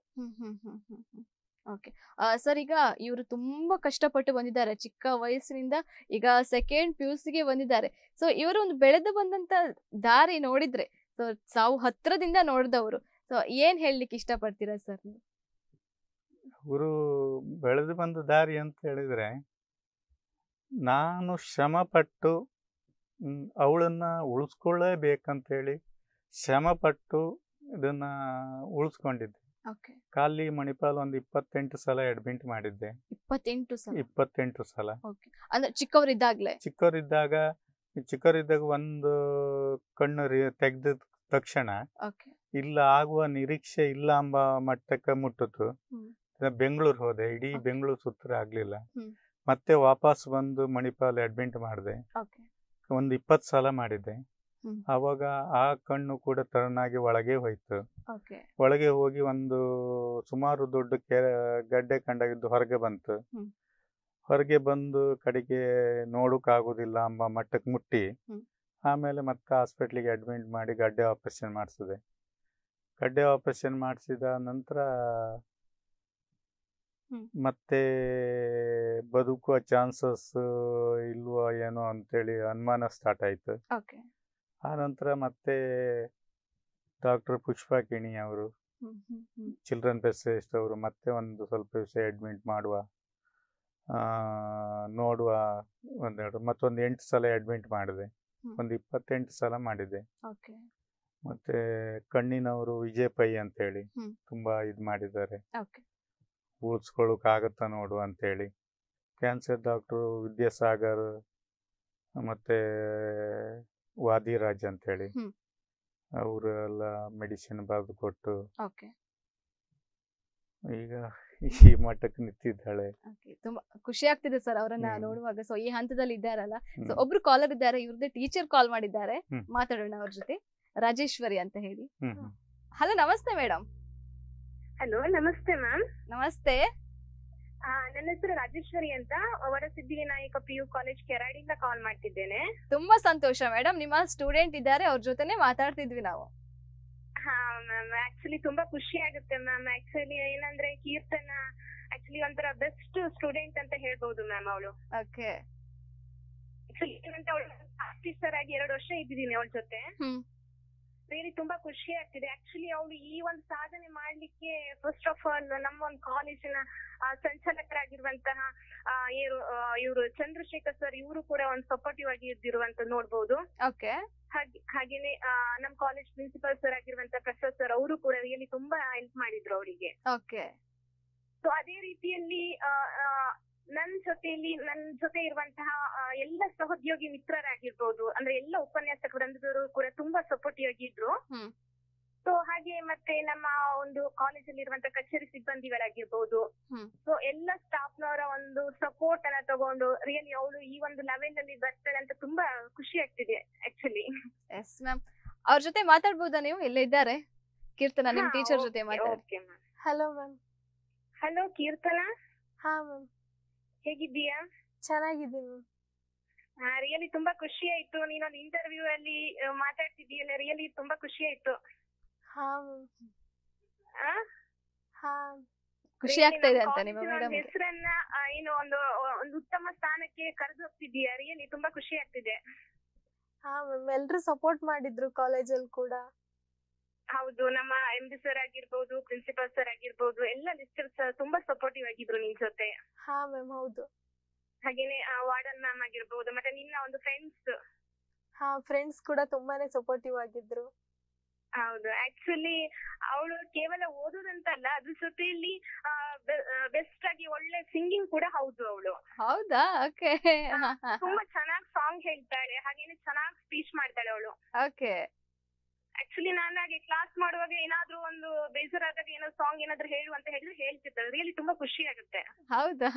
ಓಕೆ ಸರ್ ಈಗ ಇವರು ತುಂಬಾ ಕಷ್ಟಪಟ್ಟು ಬಂದಿದ್ದಾರೆ ಚಿಕ್ಕ ವಯಸ್ಸಿನಿಂದ ಈಗ ಸೆಕೆಂಡ್ ಪಿ ಯು ಸಿಗೆ ಬಂದಿದ್ದಾರೆ ಸೊ ಇವರು ಒಂದು ಬೆಳೆದು ಬಂದಂತ ದಾರಿ ನೋಡಿದ್ರೆ ಸೊ ಸಾವು ಹತ್ರದಿಂದ ನೋಡಿದವರು ಸೊ ಏನ್ ಹೇಳಲಿಕ್ಕೆ ಇಷ್ಟಪಡ್ತೀರಾ ಸರ್ ನೀವು ಅವರು ಬೆಳೆದು ಬಂದ ದಾರಿ ಅಂತ ಹೇಳಿದ್ರೆ ನಾನು ಶ್ರಮ ಪಟ್ಟು ಅವಳನ್ನ ಉಳಿಸ್ಕೊಳ್ಳೇಬೇಕಂತೇಳಿ ಶ್ರಮ ಪಟ್ಟು ಇದನ್ನ ಉಳಿಸ್ಕೊಂಡಿದ್ದೆ ಓಕೆ ಖಾಲಿ ಮಣಿಪಾಲ್ ಒಂದು ಇಪ್ಪತ್ತೆಂಟು ಸಲ ಅಡ್ಮಿಟ್ ಮಾಡಿದ್ದೆ ಇಪ್ಪತ್ತೆಂಟು ಸಲ ಇಪ್ಪತ್ತೆಂಟು ಸಲ ಓಕೆ ಅಂದ್ರೆ ಚಿಕ್ಕವರಿದ್ದಾಗ್ಲೇ ಚಿಕ್ಕವರಿದ್ದಾಗ ಚಿಕ್ಕವರಿದ್ದಾಗ ಒಂದು ಕಣ್ಣು ತೆಗೆದ ತಕ್ಷಣ ಓಕೆ ಇಲ್ಲ ಆಗುವ ನಿರೀಕ್ಷೆ ಇಲ್ಲ ಎಂಬ ಮಟ್ಟಕ್ಕೆ ಮುಟ್ಟಿತು ಹ್ಮ್. ಬೆಂಗಳೂರು ಹೋದೆ ಇಡೀ Okay. ಬೆಂಗಳೂರು ಸುತ್ತರ ಆಗ್ಲಿಲ್ಲ ಹ್ಮ್. ಮತ್ತೆ ವಾಪಸ್ ಬಂದು ಮಣಿಪಾಲ್ ಅಡ್ಮಿಟ್ ಮಾಡಿದೆ ಓಕೆ ಒಂದು ಇಪ್ಪತ್ತು ಸಲ ಮಾಡಿದೆ ಹ್ಮ್. ಅವಾಗ ಆ ಕಣ್ಣು ಕೂಡ ತರನಾಗಿ ಒಳಗೆ ಹೋಯ್ತು ಓಕೆ ಒಳಗೆ ಹೋಗಿ ಒಂದು ಸುಮಾರು ದೊಡ್ಡ ಕೆರೆ ಗಡ್ಡೆ ಕಂಡಾಗಿದ್ದು ಹೊರಗೆ ಬಂತು ಹ್ಮ್. ಹೊರಗೆ ಬಂದು ಕಡೆಗೆ ನೋಡೋಕ್ಕಾಗೋದಿಲ್ಲ ಎಂಬ ಮಟ್ಟಕ್ಕೆ ಮುಟ್ಟಿ ಹ್ಮ್. ಆಮೇಲೆ ಮತ್ತೆ ಹಾಸ್ಪಿಟ್ಲಿಗೆ ಅಡ್ಮಿಟ್ ಮಾಡಿ ಗಡ್ಡೆ ಆಪರೇಷನ್ ಮಾಡಿಸಿದೆ ಗಡ್ಡೆ ಆಪರೇಷನ್ ಮಾಡಿಸಿದ ನಂತರ ಹ್ಮ್. ಮತ್ತೆ ಬದುಕುವ ಚಾನ್ಸಸ್ ಇಲ್ವೋ ಏನೋ ಅಂತೇಳಿ ಅನುಮಾನ ಸ್ಟಾರ್ಟ್ ಆಯ್ತು ಓಕೆ ಆ ನಂತರ ಮತ್ತೆ ಡಾಕ್ಟರ್ ಪುಷ್ಪಾ ಕಿಣಿ ಅವರು ಹ್ಮ್ ಹ್ಮ್ ಹ್ಮ್ ಚಿಲ್ಡ್ರನ್ ಸ್ಪೆಷಲಿಸ್ಟ್ ಅವರು ಮತ್ತೆ ಒಂದು ಸ್ವಲ್ಪ ದಿವಸ ಅಡ್ಮಿಟ್ ಮಾಡುವ ಆ, ನೋಡುವ ಒಂದೆರಡು ಮತ್ತೊಂದು ಎಂಟು ಸಲ ಅಡ್ಮಿಟ್ ಮಾಡಿದೆ ಹ್ಮ್. ಒಂದು ಇಪ್ಪತ್ತೆಂಟು ಸಲ ಮಾಡಿದೆ ಓಕೆ ಮತ್ತೆ ಕಣ್ಣಿನವರು ವಿಜಯ್ ಪೈ ಅಂತೇಳಿ ಹ್ಮ್. ತುಂಬಾ ಇದು ಮಾಡಿದ್ದಾರೆ ಓಕೆ ಉಳಿಸ್ಕೊಳ್ಳೋಕ್ಕಾಗತ್ತಾ ನೋಡು ಅಂತೇಳಿ ಕ್ಯಾನ್ಸರ್ ಡಾಕ್ಟ್ರು ವಿದ್ಯಾಸಾಗರ್ ಮತ್ತೆ ವಾದಿರಾಜ್ ಅಂತೇಳಿ ಹ್ಮ್. ಅವರು ಎಲ್ಲ ಮೆಡಿಸಿನ್ ಬರೆದು ಕೊಟ್ಟು ಓಕೆ ಈಗ ಈ ಮಟ್ಟಕ್ಕೆ ನಿಂತಿದ್ದಾಳೆ ಓಕೆ ತುಂಬಾ ಖುಷಿ ಆಗ್ತಿದೆ ಸರ್ ಅವರನ್ನ ಹ್ಮ್. ನೋಡುವಾಗ ಸೊ ಈ ಹಂತದಲ್ಲಿ ಇದ್ದಾರಲ್ಲ ಸೊ ಹ್ಮ್. ಒಬ್ರು ಕಾಲರ್ ಇದ್ದಾರೆ ಇವ್ರದ್ದು ಟೀಚರ್ ಕಾಲ್ ಮಾಡಿದ್ದಾರೆ ಹ್ಮ್. ಮಾತಾಡೋಣ ಅವ್ರ ಜೊತೆ ರಾಜೇಶ್ವರಿ ಅಂತ ಹೇಳಿ hmm hmm. Hello namaste madam hello namaste ma'am namaste ನನ್ನ ಹೆಸರು ರಾಜೇಶ್ವರಿ ಅಂತ ವಡಸಿದ್ಧಿವಿನಾಯಕ ಪಿ ಯು ಕಾಲೇಜ್ ಕೆರಾಡಿಂದ ಕಾಲ್ ಮಾಡ್ತಿದ್ದೇನೆ ತುಂಬಾ ಸಂತೋಷ ಮೇಡಮ್ ನಿಮ್ಮ ಸ್ಟೂಡೆಂಟ್ ಇದ್ದಾರೆ ಅವ್ರ ಜೊತೆನೆ ಮಾತಾಡ್ತಿದ್ವಿ ನಾವು ಹಾ ಮ್ಯಾಮ್ ಆಕ್ಚುಲಿ ತುಂಬಾ ಖುಷಿ ಆಗುತ್ತೆ ಮ್ಯಾಮ್ ಆಕ್ಚುಲಿ ಏನಂದ್ರೆ ಕೀರ್ತನ ಆಕ್ಚುಲಿ ಒಂಥರ ಬೆಸ್ಟ್ ಸ್ಟೂಡೆಂಟ್ ಅಂತ ಹೇಳ್ಬಹುದು ಮ್ಯಾಮ್ ಅವಳು ಓಕೆ ಆಕ್ಚುಲಿ ಏನಂತ ಅವಳು ಆಫೀಸರ್ ಆಗಿ ಎರಡು ವರ್ಷ ಇದ್ದಿದ್ದೀನಿ ಅವಳ ಜೊತೆ ಹ್ಮ್. ರಿಯಲಿ ತುಂಬಾ ಖುಷಿ ಆಗ್ತಿದೆ ಆಕ್ಚುಲಿ ಅವಳು ಈ ಒಂದು ಸಾಧನೆ ಮಾಡ್ಲಿಕ್ಕೆ ಫಸ್ಟ್ ಆಫ್ ಆಲ್ ನಮ್ಮ ಒಂದು ಕಾಲೇಜಿನ ಸಂಚಾಲಕರಾಗಿರುವಂತಹ ಇವರು ಇವರು ಚಂದ್ರಶೇಖರ್ ಸರ್ ಇವರು ಕೂಡ ಒಂದು ಸಪೋರ್ಟಿವ್ ಆಗಿ ಇದ್ದಿರುವಂತ ನೋಡ್ಬೋದು ಓಕೆ ಹಾಗೆ ಹಾಗೇನೆ ಆ, ನಮ್ ಕಾಲೇಜ್ ಪ್ರಿನ್ಸಿಪಲ್ ಸರ್ ಆಗಿರುವಂತ ಪ್ರಸಾದ್ ಸರ್ ಅವರು ಕೂಡ ರಿಯಲಿ ತುಂಬಾ ಹೆಲ್ಪ್ ಮಾಡಿದ್ರು ಅವರಿಗೆ ಓಕೆ ಸೊ ಅದೇ ರೀತಿಯಲ್ಲಿ ಆ, ಆ, ನನ್ ಜೊತೆಯಲ್ಲಿ ನನ್ ಜೊತೆ ಇರುವಂತಹ ಆ, ಎಲ್ಲ ಸಹೋದ್ಯೋಗಿ ಮಿತ್ರರಾಗಿರ್ಬೋದು ಅಂದ್ರೆ ಎಲ್ಲ ಉಪನ್ಯಾಸಕ ವೃಂದದವರು ಕೂಡ ತುಂಬಾ ಸಪೋರ್ಟಿವ್ ಆಗಿದ್ರು ಹ್ಮ್. ಸೊ ಹಾಗೆ ಮತ್ತೆ ನಮ್ಮ ಒಂದು ಕಾಲೇಜಲ್ಲಿ ಇರುವಂತ ಕಚೇರಿ ಸಿಬ್ಬಂದಿಗಳಾಗಿರ್ಬೋದು ಹ್ಮ್. ಸೊ ಎಲ್ಲ ಸ್ಟಾಫ್ ನವರ ಒಂದು ಸಪೋರ್ಟ್ ಅನ್ನ ತಗೊಂಡು ರಿಯಲಿ ಅವಳು ಈ ಒಂದು ಲೆವೆಲ್ ಅಲ್ಲಿ ಬರ್ತಾಳೆ ಅಂತ ತುಂಬಾ ಖುಷಿ ಆಗ್ತಿದೆ ಆಕ್ಚುಲಿ ಎಸ್ ಮ್ಯಾಮ್ ಅವ್ರ ಜೊತೆ ಮಾತಾಡ್ಬೋದಾ ನೀವು ಇಲ್ಲೇ ಇದ್ದಾರೆ ಕೀರ್ತನ ನಿಮ್ ಟೀಚರ್ ಜೊತೆ ಮಾತಾಡಿ okay ma'am hello ma'am hello Keerthana ಹಾ ಮ್ಯಾಮ್ ಹೇಗಿದ್ದೀಯಾ ಚೆನ್ನಾಗಿದ್ದೀನಿ ಮ್ಯಾಮ್ ರಿಯಲಿ ತುಂಬಾ ಖುಷಿ ಆಯ್ತು ನೀನೊಂದು ಇಂಟರ್ವ್ಯೂ ಅಲ್ಲಿ ಆ, ಮಾತಾಡ್ತಿದ್ದೀಯಲ್ಲ ರಿಯಲಿ ತುಂಬಾ ಖುಷಿ ಆಯ್ತು ಹಾ ಮ್ಯಾಮ್ ಆ? ಹಾ ಖುಷಿ Really ಆಗ್ತಾ ಇದೆ ನಮ್ಮ ಅಂತ ನಿಮ್ಮ ಕಾಲೇಜಿನ ಒಂದು ಮೇಡಮ್ ಹೆಸರನ್ನ ಆ, ಏನು ಒಂದು ಒಂದು ಉತ್ತಮ ಸ್ಥಾನಕ್ಕೆ ಕರೆದು ಹೋಗ್ತಿದ್ದೀಯಾ ರಿಯಲಿ ತುಂಬಾ ಖುಷಿ ಆಗ್ತಿದೆ ಹಾ ಮ್ಯಾಮ್ ಎಲ್ರು ಸಪೋರ್ಟ್ ಮಾಡಿದ್ರು ಕಾಲೇಜಲ್ಲಿ ಕೂಡ ಹೌದು ನಮ್ಮ ಎಂ ಡಿ ಸರ್ ಆಗಿರ್ಬೋದು ಪ್ರಿನ್ಸಿಪಲ್ ಸರ್ ಆಗಿರ್ಬೋದು ಎಲ್ಲ ಲೆಕ್ಚರ್ಸ್ ತುಂಬಾ ಸಪೋರ್ಟಿವ್ ಆಗಿದ್ರು ನಿನ್ ಜೊತೆ ಹಾ ಮ್ಯಾಮ್ ಹೌದು ಹಾಗೇನೆ ವಾರ್ಡನ್ ಮ್ಯಾಮ್ ಆಗಿರ್ಬೋದು ಮತ್ತೆ ನಿನ್ನ ಒಂದು ಫ್ರೆಂಡ್ಸ್ ಹಾ ಫ್ರೆಂಡ್ಸ್ ಕೂಡ ತುಂಬಾನೇ ಸಪೋರ್ಟಿವ್ ಆಗಿದ್ರು ಹೌದು ಆಕ್ಚುಲಿ ಅವಳು ಕೇವಲ ಓದೋದಂತಲ್ಲ ಅದ್ರ ಜೊತೆಯಲ್ಲಿ ಬೆಸ್ಟ್ ಆಗಿ ಒಳ್ಳೆ ಸಿಂಗಿಂಗ್ ಕೂಡ ಹೌದು ಅವಳು ಹೌದಾ ಓಕೆ ತುಂಬಾ ಚೆನ್ನಾಗಿ ಸಾಂಗ್ ಹೇಳ್ತಾಳೆ ಹಾಗೇನೆ ಚೆನ್ನಾಗಿ ಸ್ಪೀಚ್ ಮಾಡ್ತಾಳೆ ಅವಳು ಓಕೆ ಆಕ್ಚುಲಿ ನಾನು ಹಾಗೆ ಕ್ಲಾಸ್ ಮಾಡುವಾಗ ಏನಾದ್ರೂ ಒಂದು ಬೇಜಾರಾದಾಗ ಏನೋ ಸಾಂಗ್ ಏನಾದ್ರೂ ಹೇಳು ಅಂತ ಹೇಳಿದ್ರೆ ಹೇಳ್ತಿರ್ತಾಳೆ ರಿಯಲಿ ತುಂಬಾ ಖುಷಿ ಆಗುತ್ತೆ ಹೌದಾ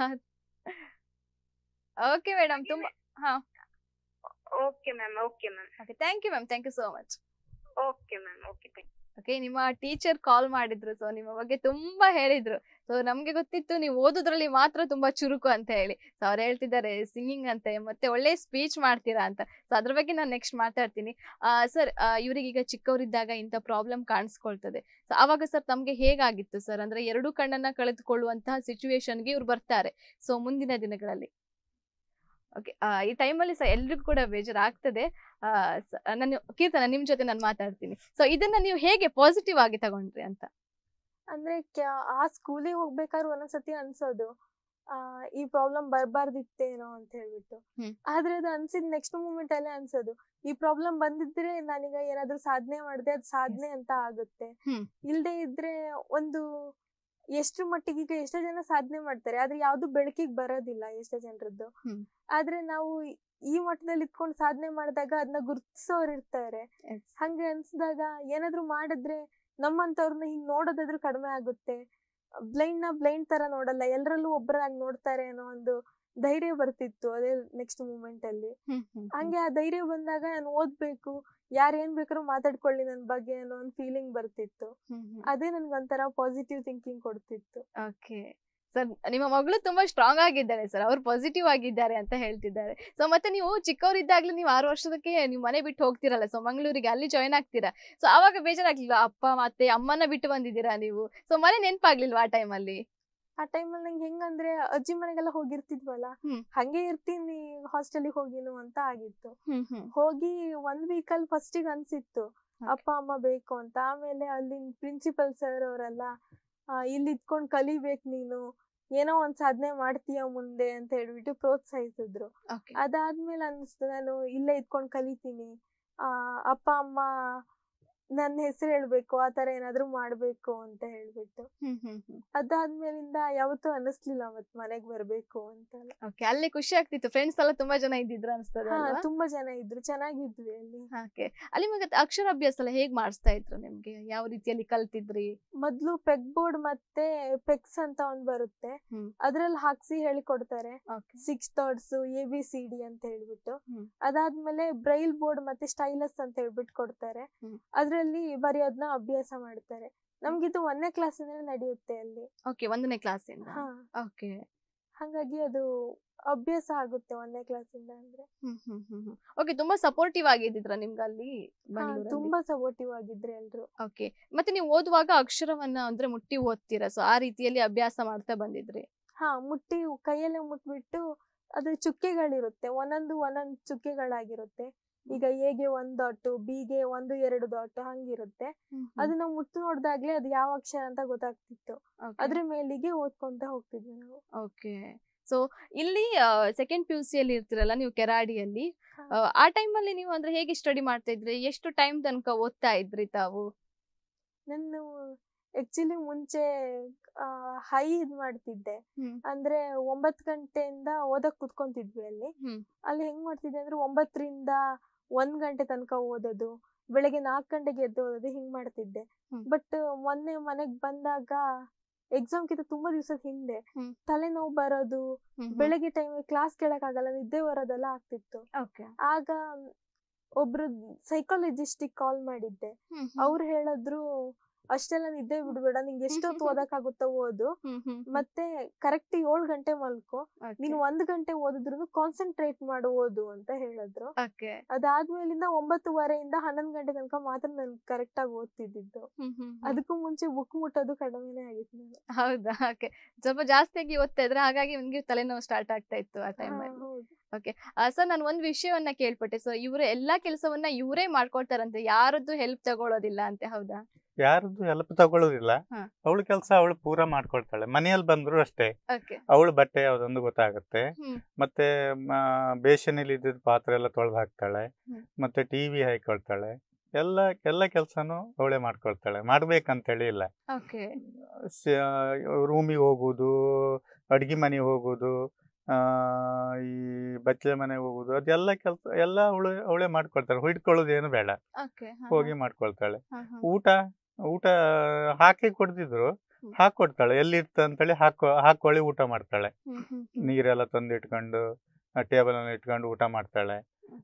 ಓಕೆ ಮೇಡಮ್ ತುಂಬಾ okay ma'am okay ma'am okay thank you ma'am thank you so much okay ma'am okay thank okay ನಿಮ್ಮ ಟೀಚರ್ ಕಾಲ್ ಮಾಡಿದ್ರು ಸೊ ನಿಮ್ಮ ಬಗ್ಗೆ ತುಂಬಾ ಹೇಳಿದ್ರು ಸೊ ನಮ್ಗೆ ಗೊತ್ತಿತ್ತು ನೀವು ಓದೋದ್ರಲ್ಲಿ ಮಾತ್ರ ತುಂಬಾ ಚುರುಕು ಅಂತ ಹೇಳಿ ಸೊ ಅವ್ರು ಹೇಳ್ತಿದ್ದಾರೆ ಸಿಂಗಿಂಗ್ ಅಂತೆ ಮತ್ತೆ ಒಳ್ಳೆ ಸ್ಪೀಚ್ ಮಾಡ್ತೀರಾ ಅಂತ ಸೊ ಅದ್ರ ಬಗ್ಗೆ ನಾನು ನೆಕ್ಸ್ಟ್ ಮಾತಾಡ್ತೀನಿ ಸರ್ ಇವರಿಗೀಗ ಚಿಕ್ಕವರಿದ್ದಾಗ ಇಂಥ ಪ್ರಾಬ್ಲಮ್ ಕಾಣಿಸ್ಕೊಳ್ತದೆ ಸೊ ಅವಾಗ ಸರ್ ತಮ್ಗೆ ಹೇಗಾಗಿತ್ತು ಸರ್ ಅಂದ್ರೆ ಎರಡು ಕಣ್ಣನ್ನ ಕಳೆದುಕೊಳ್ಳುವಂತಹ ಸಿಚುವೇಶನ್ಗೆ ಇವ್ರು ಬರ್ತಾರೆ ಸೊ ಮುಂದಿನ ದಿನಗಳಲ್ಲಿ ಓಕೆ ಈ ಟೈಮಲ್ಲಿ ಸಹ ಎಲ್ರಿಗೂ ಕೂಡ ಬೇಜಾರಾಗ್ತದೆ ಆ, ಸ- ನಾನು ಕೀರ್ತನ ನಿಮ್ ಜೊತೆ ನಾನು ಮಾತಾಡ್ತೀನಿ ಸೊ ಇದನ್ನ ನೀವು ಹೇಗೆ ಪಾಸಿಟಿವ್ ಆಗಿ ತಗೊಂಡ್ರಿ ಅಂತ ಅಂದ್ರೆ ಕ್ಯಾ- ಆ ಸ್ಕೂಲಿಗೆ ಹೋಗ್ಬೇಕಾದ್ರೆ ಒಂದೊಂದ್ಸತಿ ಅನ್ಸೋದು ಆ ಈ ಪ್ರಾಬ್ಲಮ್ ಬರ್ಬಾರ್ದಿತ್ತೇನೋ ಅಂತ ಹೇಳ್ಬಿಟ್ಟು ಹ್ಮ್. ಆದ್ರೆ ಅದು ಅನ್ಸಿದ್ ನೆಕ್ಸ್ಟ್ ಮೂಮೆಂಟ್ ಅಲ್ಲೇ ಅನ್ಸೋದು ಈ ಪ್ರಾಬ್ಲಮ್ ಬಂದಿದ್ರೆ ನಾನೀಗ ಏನಾದ್ರೂ ಸಾಧನೆ ಮಾಡಿದೆ ಅದ್ ಸಾಧನೆ ಅಂತ ಆಗುತ್ತೆ ಹ್ಮ್. ಇಲ್ದೇ ಇದ್ರೆ ಒಂದು ಎಷ್ಟ್ರ ಮಟ್ಟಿಗೆ ಈಗ ಎಷ್ಟೋ ಜನ ಸಾಧನೆ ಮಾಡ್ತಾರೆ ಆದ್ರೆ ಯಾವ್ದು ಬೆಳಕಿಗೆ ಬರೋದಿಲ್ಲ ಎಷ್ಟೋ ಜನರದ್ದು ಹ್ಮ್. ಆದ್ರೆ ನಾವು ಈ ಮಟ್ಟದಲ್ಲಿ ಇಟ್ಕೊಂಡು ಸಾಧನೆ ಮಾಡಿದಾಗ ಅದನ್ನ ಗುರ್ತಿಸೋರು ಇರ್ತಾರೆ ಹಂಗೆ ಅನ್ಸ್ದಾಗ ಏನಾದ್ರು ಮಾಡಿದ್ರೆ ನಮ್ಮಂತವ್ರನ್ನ ಹಿಂಗ್ ನೋಡೋದಾದ್ರೂ ಕಡಿಮೆ ಆಗುತ್ತೆ ಬ್ಲೈಂಡ್ ನ ಬ್ಲೈಂಡ್ ತರ ನೋಡಲ್ಲ ಎಲ್ರಲ್ಲೂ ಒಬ್ಬರಾಗಿ ನೋಡ್ತಾರೆ ಅನ್ನೋ ಒಂದು ಧೈರ್ಯ ಬರ್ತಿತ್ತು ಅದೇ ನೆಕ್ಸ್ಟ್ ಮೂಮೆಂಟ್ ಅಲ್ಲಿ ಹ್ಮ್, ಹ್ಮ್, ಹ್ಮ್. ಹಂಗೆ ಆ ಧೈರ್ಯ ಬಂದಾಗ ನಾನು ಓದ್ಬೇಕು ಯಾರ್ ಏನ್ ಬೇಕಾದ್ರೂ ಮಾತಾಡ್ಕೊಳ್ಳಿ ನನ್ ಬಗ್ಗೆ ಅನ್ನೋ ಒಂದು ಫೀಲಿಂಗ್ ಬರ್ತಿತ್ತು ಹ್ಮ್, ಹ್ಮ್. ಅದೇ ನನ್ಗೊಂಥರ ಪಾಸಿಟಿವ್ ಥಿಂಕಿಂಗ್ ಕೊಡ್ತಿತ್ತು ಓಕೆ ಸರ್ ನಿಮ್ಮ ಮಗಳು ತುಂಬಾ ಸ್ಟ್ರಾಂಗ್ ಆಗಿದ್ದಾಳೆ ಸರ್ ಅವ್ರು ಪಾಸಿಟಿವ್ ಆಗಿದ್ದಾರೆ ಅಂತ ಹೇಳ್ತಿದ್ದಾರೆ ಸೊ ಮತ್ತೆ ನೀವು ಚಿಕ್ಕವರಿದ್ದಾಗ್ಲೂ ನೀವು ಆರು ವರ್ಷದಕ್ಕೆ ನೀವು ಮನೆ ಬಿಟ್ಟು ಹೋಗ್ತಿರಲ್ಲ ಸೊ ಮಂಗಳೂರಿಗೆ ಅಲ್ಲಿ ಜಾಯ್ನ್ ಆಗ್ತೀರಾ ಸೊ ಅವಾಗ ಬೇಜಾರಾಗ್ಲಿಲ್ವಾ ಅಪ್ಪ ಮತ್ತೆ ಅಮ್ಮನ ಬಿಟ್ಟು ಬಂದಿದ್ದೀರಾ ನೀವು ಸೊ ಮನೆ ನೆನ್ಪಾಗ್ಲಿಲ್ವಾ ಆ ಟೈಮಲ್ಲಿ ಆ ಟೈಮಲ್ಲಿ ನಂಗೆ ಹೆಂಗಂದ್ರೆ ಅಜ್ಜಿ ಮನೆಗೆಲ್ಲ ಹೋಗಿರ್ತಿದ್ವಲ್ಲ ಹ್ಮ್. ಹಂಗೆ ಇರ್ತೀನಿ ಹಾಸ್ಟೆಲಿಗೆ ಹೋಗಿನು ಅಂತ ಆಗಿತ್ತು ಹ್ಮ್ ಹ್ಮ್ ಹೋಗಿ ಒಂದ್ ವೀಕಲ್ಲಿ ಫಸ್ಟಿಗೆ ಅನ್ಸಿತ್ತು ಅಪ್ಪ ಅಮ್ಮ ಬೇಕು ಅಂತ ಆಮೇಲೆ ಅಲ್ಲಿನ ಪ್ರಿನ್ಸಿಪಲ್ ಸರ್ ಅವರೆಲ್ಲ ಇಲ್ಲಿ ಇದ್ಕೊಂಡ್ ಕಲಿಬೇಕು ನೀನು ಏನೋ ಒಂದ್ ಸಾಧನೆ ಮಾಡ್ತೀಯ ಮುಂದೆ ಅಂತ ಹೇಳ್ಬಿಟ್ಟು ಪ್ರೋತ್ಸಾಹಿಸಿದ್ರು ಓಕೆ ಅದಾದ್ಮೇಲೆ ಅನ್ಸ್ತು ನಾನು ಇಲ್ಲೇ ಇದ್ಕೊಂಡ್ ಕಲಿತೀನಿ ಆ ಅಪ್ಪ ಅಮ್ಮ ನನ್ನ ಹೆಸರು ಹೇಳ್ಬೇಕು ಆ ತರ ಏನಾದ್ರು ಮಾಡ್ಬೇಕು ಅಂತ ಹೇಳ್ಬಿಟ್ಟು ಹ್ಮ್ ಹ್ಮ್ ಹ್ಮ್ ಅದಾದ್ಮೇಲಿಂದ ಯಾವತ್ತೂ ಅನ್ನಿಸ್ಲಿಲ್ಲ ಮತ್ ಮನೆಗ್ ಬರ್ಬೇಕು ಅಂತ ಓಕೆ ಅಲ್ಲಿ ಖುಷಿ ಆಗ್ತಿತ್ತು ಫ್ರೆಂಡ್ಸ್ ಎಲ್ಲ ತುಂಬಾ ಜನ ಇದ್ದಿದ್ರ ಅನ್ಸ್ತದೆ ಹಾ ಅಲ್ವಾ ತುಂಬಾ ಜನ ಇದ್ರು ಚೆನ್ನಾಗಿದ್ವಿ ಅಲ್ಲಿ ಓಕೆ ಅಲ್ಲಿ ಮತ್ತೆ ಅಕ್ಷರಾಭ್ಯಾಸ ಎಲ್ಲ ಹೇಗ್ ಮಾಡಿಸ್ತಾ ಇದ್ರು ನಿಮ್ಗೆ ಯಾವ ರೀತಿಯಲ್ಲಿ ಕಲ್ತಿದ್ರಿ ಮೊದ್ಲು ಪೆಗ್ ಬೋರ್ಡ್ ಮತ್ತೆ ಪೆಕ್ಸ್ ಅಂತ ಒಂದ್ ಬರುತ್ತೆ ಹ್ಮ್. ಅದ್ರಲ್ಲಿ ಹಾಕ್ಸಿ ಹೇಳಿಕೊಡ್ತಾರೆ okay six thoughts A B C D ಅಂತ ಹೇಳ್ಬಿಟ್ಟು ಹ್ಮ್. ಅದಾದ್ಮೇಲೆ ಬ್ರೈಲ್ ಬೋರ್ಡ್ ಮತ್ತೆ ಸ್ಟೈಲಸ್ ಅಂತ ಹೇಳ್ಬಿಟ್ಟು ಕೊಡ್ತಾರೆ ಹ್ಮ್. ಅದ್ರಲ್ಲಿ ಬರೆಯೋದ್ನ ಅಭ್ಯಾಸ ಮಾಡ್ತಾರೆ ನಮ್ಗಿದು ಒಂದನೇ ಕ್ಲಾಸಿಂದ ನಡೆಯುತ್ತೆ ಅಲ್ಲಿ ಓಕೆ ಒಂದನೇ ಕ್ಲಾಸಿಂದ ಹಾ ಓಕೆ ಹಾಗಾಗಿ ಅದು ಅಭ್ಯಾಸ ಆಗುತ್ತೆ ಒಂದನೇ ಕ್ಲಾಸಿಂದ ಅಂದ್ರೆ ಹ್ಮ್ ಹ್ಮ್ ಹ್ಮ್ ಹ್ಮ್ ಓಕೆ ತುಂಬಾ ಸಪೋರ್ಟಿವ್ ಆಗಿದ್ದಿದ್ರ ನಿಮ್ಗೆ ಅಲ್ಲಿ ಹಾ, ಬೆಂಗಳೂರಲ್ಲಿ ತುಂಬಾ ಸಪೋರ್ಟಿವ್ ಆಗಿದ್ರೆ ಎಲ್ರು ಓಕೆ ಮತ್ತೆ ನೀವು ಓದುವಾಗ ಅಕ್ಷರವನ್ನ ಅಂದ್ರೆ ಮುಟ್ಟಿ ಓದ್ತೀರಾ ಸೊ ಆ ರೀತಿಯಲ್ಲಿ ಅಭ್ಯಾಸ ಮಾಡ್ತಾ ಬಂದಿದ್ರಿ ಹಾ ಮುಟ್ಟಿ ಕೈಯಲ್ಲೇ ಮುಟ್ಬಿಟ್ಟು ಅದ್ರ ಚುಕ್ಕೆಗಳಿರುತ್ತೆ ಒಂದೊಂದು ಒಂದೊಂದು ಚುಕ್ಕೆಗಳಾಗಿರುತ್ತೆ ಈಗ ಎಗೆ ಒಂದ್ ಡಾಟು ಬಿಗೆ ಒಂದು ಎರಡು ಡಾಟ್ ಹಂಗಿರುತ್ತೆ ಅದನ್ನ ಮುಟ್ಟು ನೋಡ್ದಾಗ್ಲೇ ಅದು ಯಾವ ಅಕ್ಷರ ಅಂತ ಗೊತ್ತಾಗ್ತಿತ್ತು ಅದ್ರ ಮೇಲಿಗೆ ಓದ್ಕೊಂತ ಹೋಗ್ತಿದ್ವಿ ನಾವು ಓಕೆ ಸೊ ಇಲ್ಲಿ ಸೆಕೆಂಡ್ ಪಿ ಯು ಸಿ ಅಲ್ಲಿ ಇರ್ತಿರಲ್ಲ ನೀವು ಕೆರಾಡಿಯಲ್ಲಿ ಹಾ. ಆ, ಆ time ಅಲ್ಲಿ ನೀವು ಅಂದ್ರೆ ಹೇಗೆ ಸ್ಟಡಿ ಮಾಡ್ತಾ ಇದ್ರಿ ಎಷ್ಟು ಟೈಮ್ ತನಕ ಓದ್ತಾ ಇದ್ರಿ ತಾವು ನಾನು ಆಕ್ಚುಲಿ ಮುಂಚೆ ಹೈ ಇದ್ ಮಾಡ್ತಿದ್ದೆ ಹ್ಮ್. ಅಂದ್ರೆ ಒಂಬತ್ ಗಂಟೆಯಿಂದ ಓದಕ್ ಕುತ್ಕೊಂತಿದ್ವಿ ಅಲ್ಲಿ ಹ್ಮ್. ಅಲ್ಲಿ ಹೆಂಗ್ ಮಾಡ್ತಿದ್ದೆ ಅಂದ್ರೆ ಒಂಬತ್ತರಿಂದ ಒಂದ್ ಗಂಟೆ ತನಕ ಓದೋದು ಬೆಳಗ್ಗೆ ನಾಲ್ಕ್ ಗಂಟೆಗೆ ಎದ್ದು ಓದೋದು ಹಿಂಗ್ ಮಾಡ್ತಿದ್ದೆ ಹ್ಮ್. ಬಟ್ ಮೊನ್ನೆ ಮನೆಗ್ ಬಂದಾಗ ಎಕ್ಸಾಮ್ ಕಿಂತ ತುಂಬಾ ದಿವಸದ ಹಿಂದೆ ಹ್ಮ್. ತಲೆನೋವು ಬರೋದು ಬೆಳಗ್ಗೆ ಟೈಮ್ ಕ್ಲಾಸ್ ಕೇಳಕ್ ಆಗಲ್ಲ ನಿದ್ದೆ ಬರೋದೆಲ್ಲ ಆಗ್ತಿತ್ತು ಓಕೆ ಆಗ ಒಬ್ರು ಸೈಕಾಲಜಿಸ್ಟಿಗೆ ಕಾಲ್ ಮಾಡಿದ್ದೆ ಅವ್ರು ಹೇಳಿದ್ರು ಅಷ್ಟೆಲ್ಲ ನಿದ್ದೆ ಬಿಡ್ಬೇಡ ನಿಂಗೆ ಎಷ್ಟೊತ್ತು ಓದಕ್ಕಾಗುತ್ತೋ ಓದು ಮತ್ತೆ ಕರೆಕ್ಟ್ ಏಳ್ ಗಂಟೆ ಮಲ್ಕೋ ನೀನು ಒಂದ್ ಗಂಟೆ ಓದಿದ್ರು ಕಾನ್ಸಂಟ್ರೇಟ್ ಮಾಡು ಓದು ಅಂತ ಹೇಳಿದ್ರು ಓಕೆ ಅದಾದ್ಮೇಲಿಂದ ಒಂಬತ್ತುವರೆಯಿಂದ ಹನ್ನೊಂದ್ ಗಂಟೆ ತನಕ ಮಾತ್ರ ನನ್ ಕರೆಕ್ಟ್ ಆಗಿ ಓದ್ತಿದ್ದಿದ್ದು ಅದಕ್ಕೂ ಮುಂಚೆ ಬುಕ್ ಮುಟ್ಟೋದು ಕಡಿಮೆನೆ ಆಗಿತ್ತು ನಾನು ಹೌದಾ ಓಕೆ ಸ್ವಲ್ಪ ಜಾಸ್ತಿಯಾಗಿ ಓದ್ತಾ ಇದ್ರೆ ಹಾಗಾಗಿ ನಿಮ್ಗೆ ತಲೆನೋವು ಸ್ಟಾರ್ಟ್ ಆಗ್ತಾ ಇತ್ತು ಆ ಟೈಮ್ ಹಾ, ಅಲ್ಲಿ ಹೌದು. ಸರ್ ನಾನು ಒಂದ್ ವಿಷಯವನ್ನ ಕೇಳ್ಪಟ್ಟೆ ಸೊ ಇವ್ರು ಎಲ್ಲಾ ಕೆಲಸವನ್ನ ಇವರೇ ಮಾಡ್ಕೊಳ್ತಾರಂತೆ ಯಾರದ್ದು ಹೆಲ್ಪ್ ತಗೊಳ್ಳೋದಿಲ್ಲ ಅಂತೆ ಹೌದಾ ಯಾರದ್ದು ಹೆಲ್ಪ್ ತಗೊಳ್ಳೋದಿಲ್ಲ ಹಾ. ಅವಳ ಕೆಲಸ ಅವಳು ಪೂರ ಮಾಡ್ಕೊಳ್ತಾಳೆ ಮನೆಯಲ್ಲಿ ಬಂದ್ರು ಅಷ್ಟೇ ಓಕೆ ಅವಳು ಬಟ್ಟೆ ಯಾವ್ದೊಂದು ಗೊತ್ತಾಗುತ್ತೆ ಹ್ಮ್. ಮತ್ತೆ ಬೇಸನಲ್ಲಿ ಇದ್ದಿದ್ದ ಪಾತ್ರೆ ಎಲ್ಲ ತೊಳೆದು ಹಾಕ್ತಾಳೆ ಹ್ಮ್. ಮತ್ತೆ ಟಿವಿ ಹಾಕೊಳ್ತಾಳೆ ಎಲ್ಲ ಎಲ್ಲ ಕೆಲಸನೂ ಅವಳೇ ಮಾಡ್ಕೊಳ್ತಾಳೆ ಮಾಡ್ಬೇಕಂತೇಳಿ ಇಲ್ಲ ಓಕೆ ರೂಮಿಗೆ ಹೋಗುದು ಅಡ್ಗೆ ಮನೆಗೆ ಹೋಗುದು ಆ, ಈ ಬಚ್ಚಲೆ ಮನೆಗೆ ಹೋಗುದು ಅದೆಲ್ಲ ಕೆಲಸ ಎಲ್ಲ ಅವಳು ಅವಳೇ ಮಾಡ್ಕೊಳ್ತಾಳೆ ಹಿಡ್ಕೊಳ್ಳೋದು ಏನು ಬೇಡ ಓಕೆ ಹೋಗಿ ಮಾಡ್ಕೊಳ್ತಾಳೆ ಊಟ ಊಟ ಹಾಕಿ ಕೊಡ್ತಿದ್ರು ಹ್ಮ್. ಹಾಕೊಡ್ತಾಳೆ ಎಲ್ಲಿರ್ತ ಅಂತೇಳಿ ಹಾಕೋ ಹಾಕೊಳ್ಳಿ ಊಟ ಮಾಡ್ತಾಳೆ ನೀರೆಲ್ಲ ತಂದು ಇಟ್ಕೊಂಡು ಟೇಬಲ್ ಇಟ್ಕೊಂಡು ಊಟ ಮಾಡ್ತಾಳೆ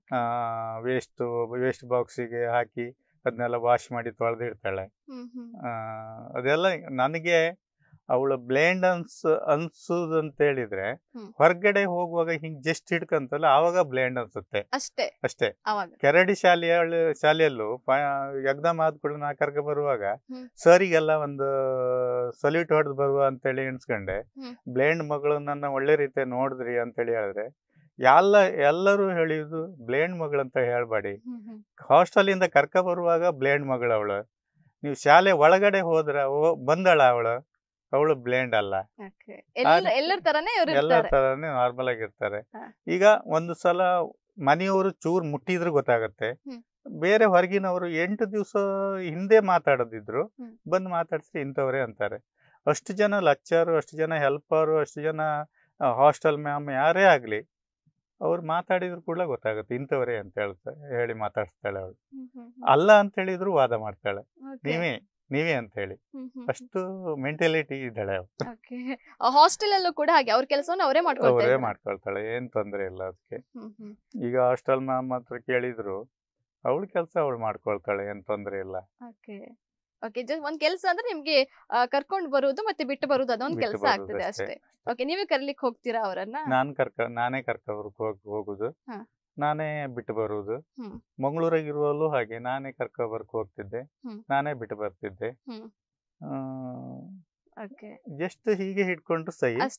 ವೇಸ್ಟ್ ವೇಸ್ಟ್ ಬಾಕ್ಸಿಗೆ ಹಾಕಿ ಅದನ್ನೆಲ್ಲ ವಾಶ್ ಮಾಡಿ ತೊಳೆದಿಡ್ತಾಳೆ ಆ, ಅದೆಲ್ಲ ನನಗೆ ಅವಳು ಬ್ಲೇಂಡ್ ಅನ್ಸ್ ಅನ್ಸುದು ಅಂತ ಹೇಳಿದ್ರೆ ಹ್ಮ್. ಹೊರಗಡೆ ಹೋಗುವಾಗ ಹಿಂಗ್ ಜಸ್ಟ್ ಹಿಡ್ಕಂತಲ್ಲ ಆವಾಗ ಬ್ಲೇಂಡ್ ಅನ್ಸುತ್ತೆ ಅಷ್ಟೇ ಅಷ್ಟೇ ಅವಾಗ ಕೆರಡಿ ಶಾಲೆಯ ಶಾಲೆಯಲ್ಲೂ ಎಕ್ಸಾಮ್ ಆದ ಕೂಡ ನಾ ಕರ್ಕ ಬರುವಾಗ ಹ್ಮ್. ಸರಿಗೆಲ್ಲ ಒಂದು ಸಲ್ಯೂಟ್ ಹೊಡೆದು ಬರುವ ಅಂತೇಳಿ ಎಣಿಸ್ಕೊಂಡೆ ಹ್ಮ್. ಬ್ಲೇಂಡ್ ಮಗಳು ನನ್ನ ಒಳ್ಳೆ ರೀತಿ ನೋಡಿದ್ರಿ ಅಂತೇಳಿ ಹೇಳಿದ್ರೆ ಎಲ್ಲ ಎಲ್ಲರೂ ಹೇಳಿದ್ದು ಬ್ಲೇಂಡ್ ಮಗಳಂತ ಹೇಳ್ಬೇಡಿ ಹಾಸ್ಟೆಲಿಂದ ಕರ್ಕ ಬರುವಾಗ ಬ್ಲೇಂಡ್ ಮಗಳು ಅವಳು ನೀವು ಶಾಲೆ ಒಳಗಡೆ ಹೋದ್ರ ಓ- ಬಂದಳ ಅವಳು ಅವಳು ಬ್ಲೇಂಡ್ ಅಲ್ಲ ಓಕೆ ಎಲ್ಲ ಎಲ್ಲರ ತರನೇ ಇವ್ರು ಎಲ್ಲ ಇರ್ತಾರೆ ತರನೇ ನಾರ್ಮಲ್ ಆಗಿರ್ತಾರೆ ಹಾ. ಈಗ ಒಂದು ಸಲ ಮನೆಯವರು ಚೂರ್ ಮುಟ್ಟಿದ್ರು ಗೊತ್ತಾಗತ್ತೆ ಹ್ಮ್. ಬೇರೆ ಹೊರಗಿನವರು ಎಂಟು ದಿವಸ ಹಿಂದೆ ಮಾತಾಡದಿದ್ರು ಹ್ಮ್. ಬಂದು ಮಾತಾಡ್ಸಿ ಇಂಥವ್ರೆ ಅಂತಾರೆ ಅಷ್ಟು ಜನ ಲಚ್ಚರು ಅಷ್ಟು ಜನ ಹೆಲ್ಪರು ಅಷ್ಟು ಜನ ಹಾಸ್ಟೆಲ್ ಮ್ಯಾಮ್ ಯಾರೇ ಆಗ್ಲಿ ಅವ್ರು ಮಾತಾಡಿದ್ರು ಕೂಡ ಗೊತ್ತಾಗುತ್ತೆ ಇಂಥವ್ರೆ ಅಂತ ಹೇಳ್ತಾರೆ ಹೇಳಿ ಮಾತಾಡಿಸ್ತಾಳೆ ಅವಳು ಅಲ್ಲ ಅಂತ ಹೇಳಿದ್ರು ವಾದ ಮಾಡ್ತಾಳೆ ನೀವೇ ನೀವೇ ಅಂತ ಹೇಳಿ ಅಷ್ಟು ಮೆಂಟಾಲಿಟಿ ಇದ್ದಾಳೆ ಅವಳು ಓಕೆ ಹಾಸ್ಟೆಲ್ ಅಲ್ಲೂ ಕೂಡ ಹಾಗೆ ಅವ್ರ ಕೆಲಸವನ್ನು ಅವರೇ ಮಾಡ್ಕೊಳ್ತಾ ಅವರೇ ಇದ್ರು. ಮಾಡ್ಕೊಳ್ತಾಳೆ ಏನ್ ತೊಂದ್ರೆ ಇಲ್ಲ ಅದಕ್ಕೆ ಹ್ಮ್, ಹ್ಮ್. ಈಗ ಹಾಸ್ಟೆಲ್ ಮ್ಯಾಮ್ ಹತ್ರ ಕೇಳಿದ್ರು ಅವಳ ಕೆಲಸ ಅವಳು ಮಾಡ್ಕೊಳ್ತಾಳೆ ಏನ್ ತೊಂದ್ರೆ ಇಲ್ಲ ಓಕೆ ಓಕೆ ಒಂದ್ ಕೆಲಸ ಅಂದ್ರೆ ನಿಮ್ಗೆ ಆ, ಕರ್ಕೊಂಡ್ ಬರುವುದು ಮತ್ತೆ ಬಿಟ್ಟು ಬರುವುದು ಅದೊಂದ್ ಬಿಟ್ಟು ಕೆಲಸ ಬರುದು ಆಗ್ತದೆ ಅಷ್ಟೇ. ಅಷ್ಟೇ ಓಕೆ ನೀವೇ ಕರ್ಲಿಕ್ಕೆ ಹೋಗ್ತೀರಾ ಅವರನ್ನ ನಾನ್ ಕರ್ಕ ನಾನೇ ಕರ್ಕೊಬರ್ಕ್ ಹೋಗ್ ಹೋಗುದು ಹಾ. ನಾನೇ ಬಿಟ್ಟು ಬರುವುದು ಹ್ಮ್. ಮಂಗಳೂರಾಗ ಇರುವಲ್ಲೂ ಹಾಗೆ ನಾನೇ ಕರ್ಕೊಬರ್ಕ್ ಹೋಗ್ತಿದ್ದೆ ಹ್ಮ್. ನಾನೇ ಬಿಟ್ಟು ಬರ್ತಿದ್ದೆ ಹ್ಮ್. ಓಕೆ ಜಸ್ಟ್ ಹೀಗೆ ಹಿಡ್ಕೊಂಡ್ರು ಸೈ ಅಷ್ಟೇ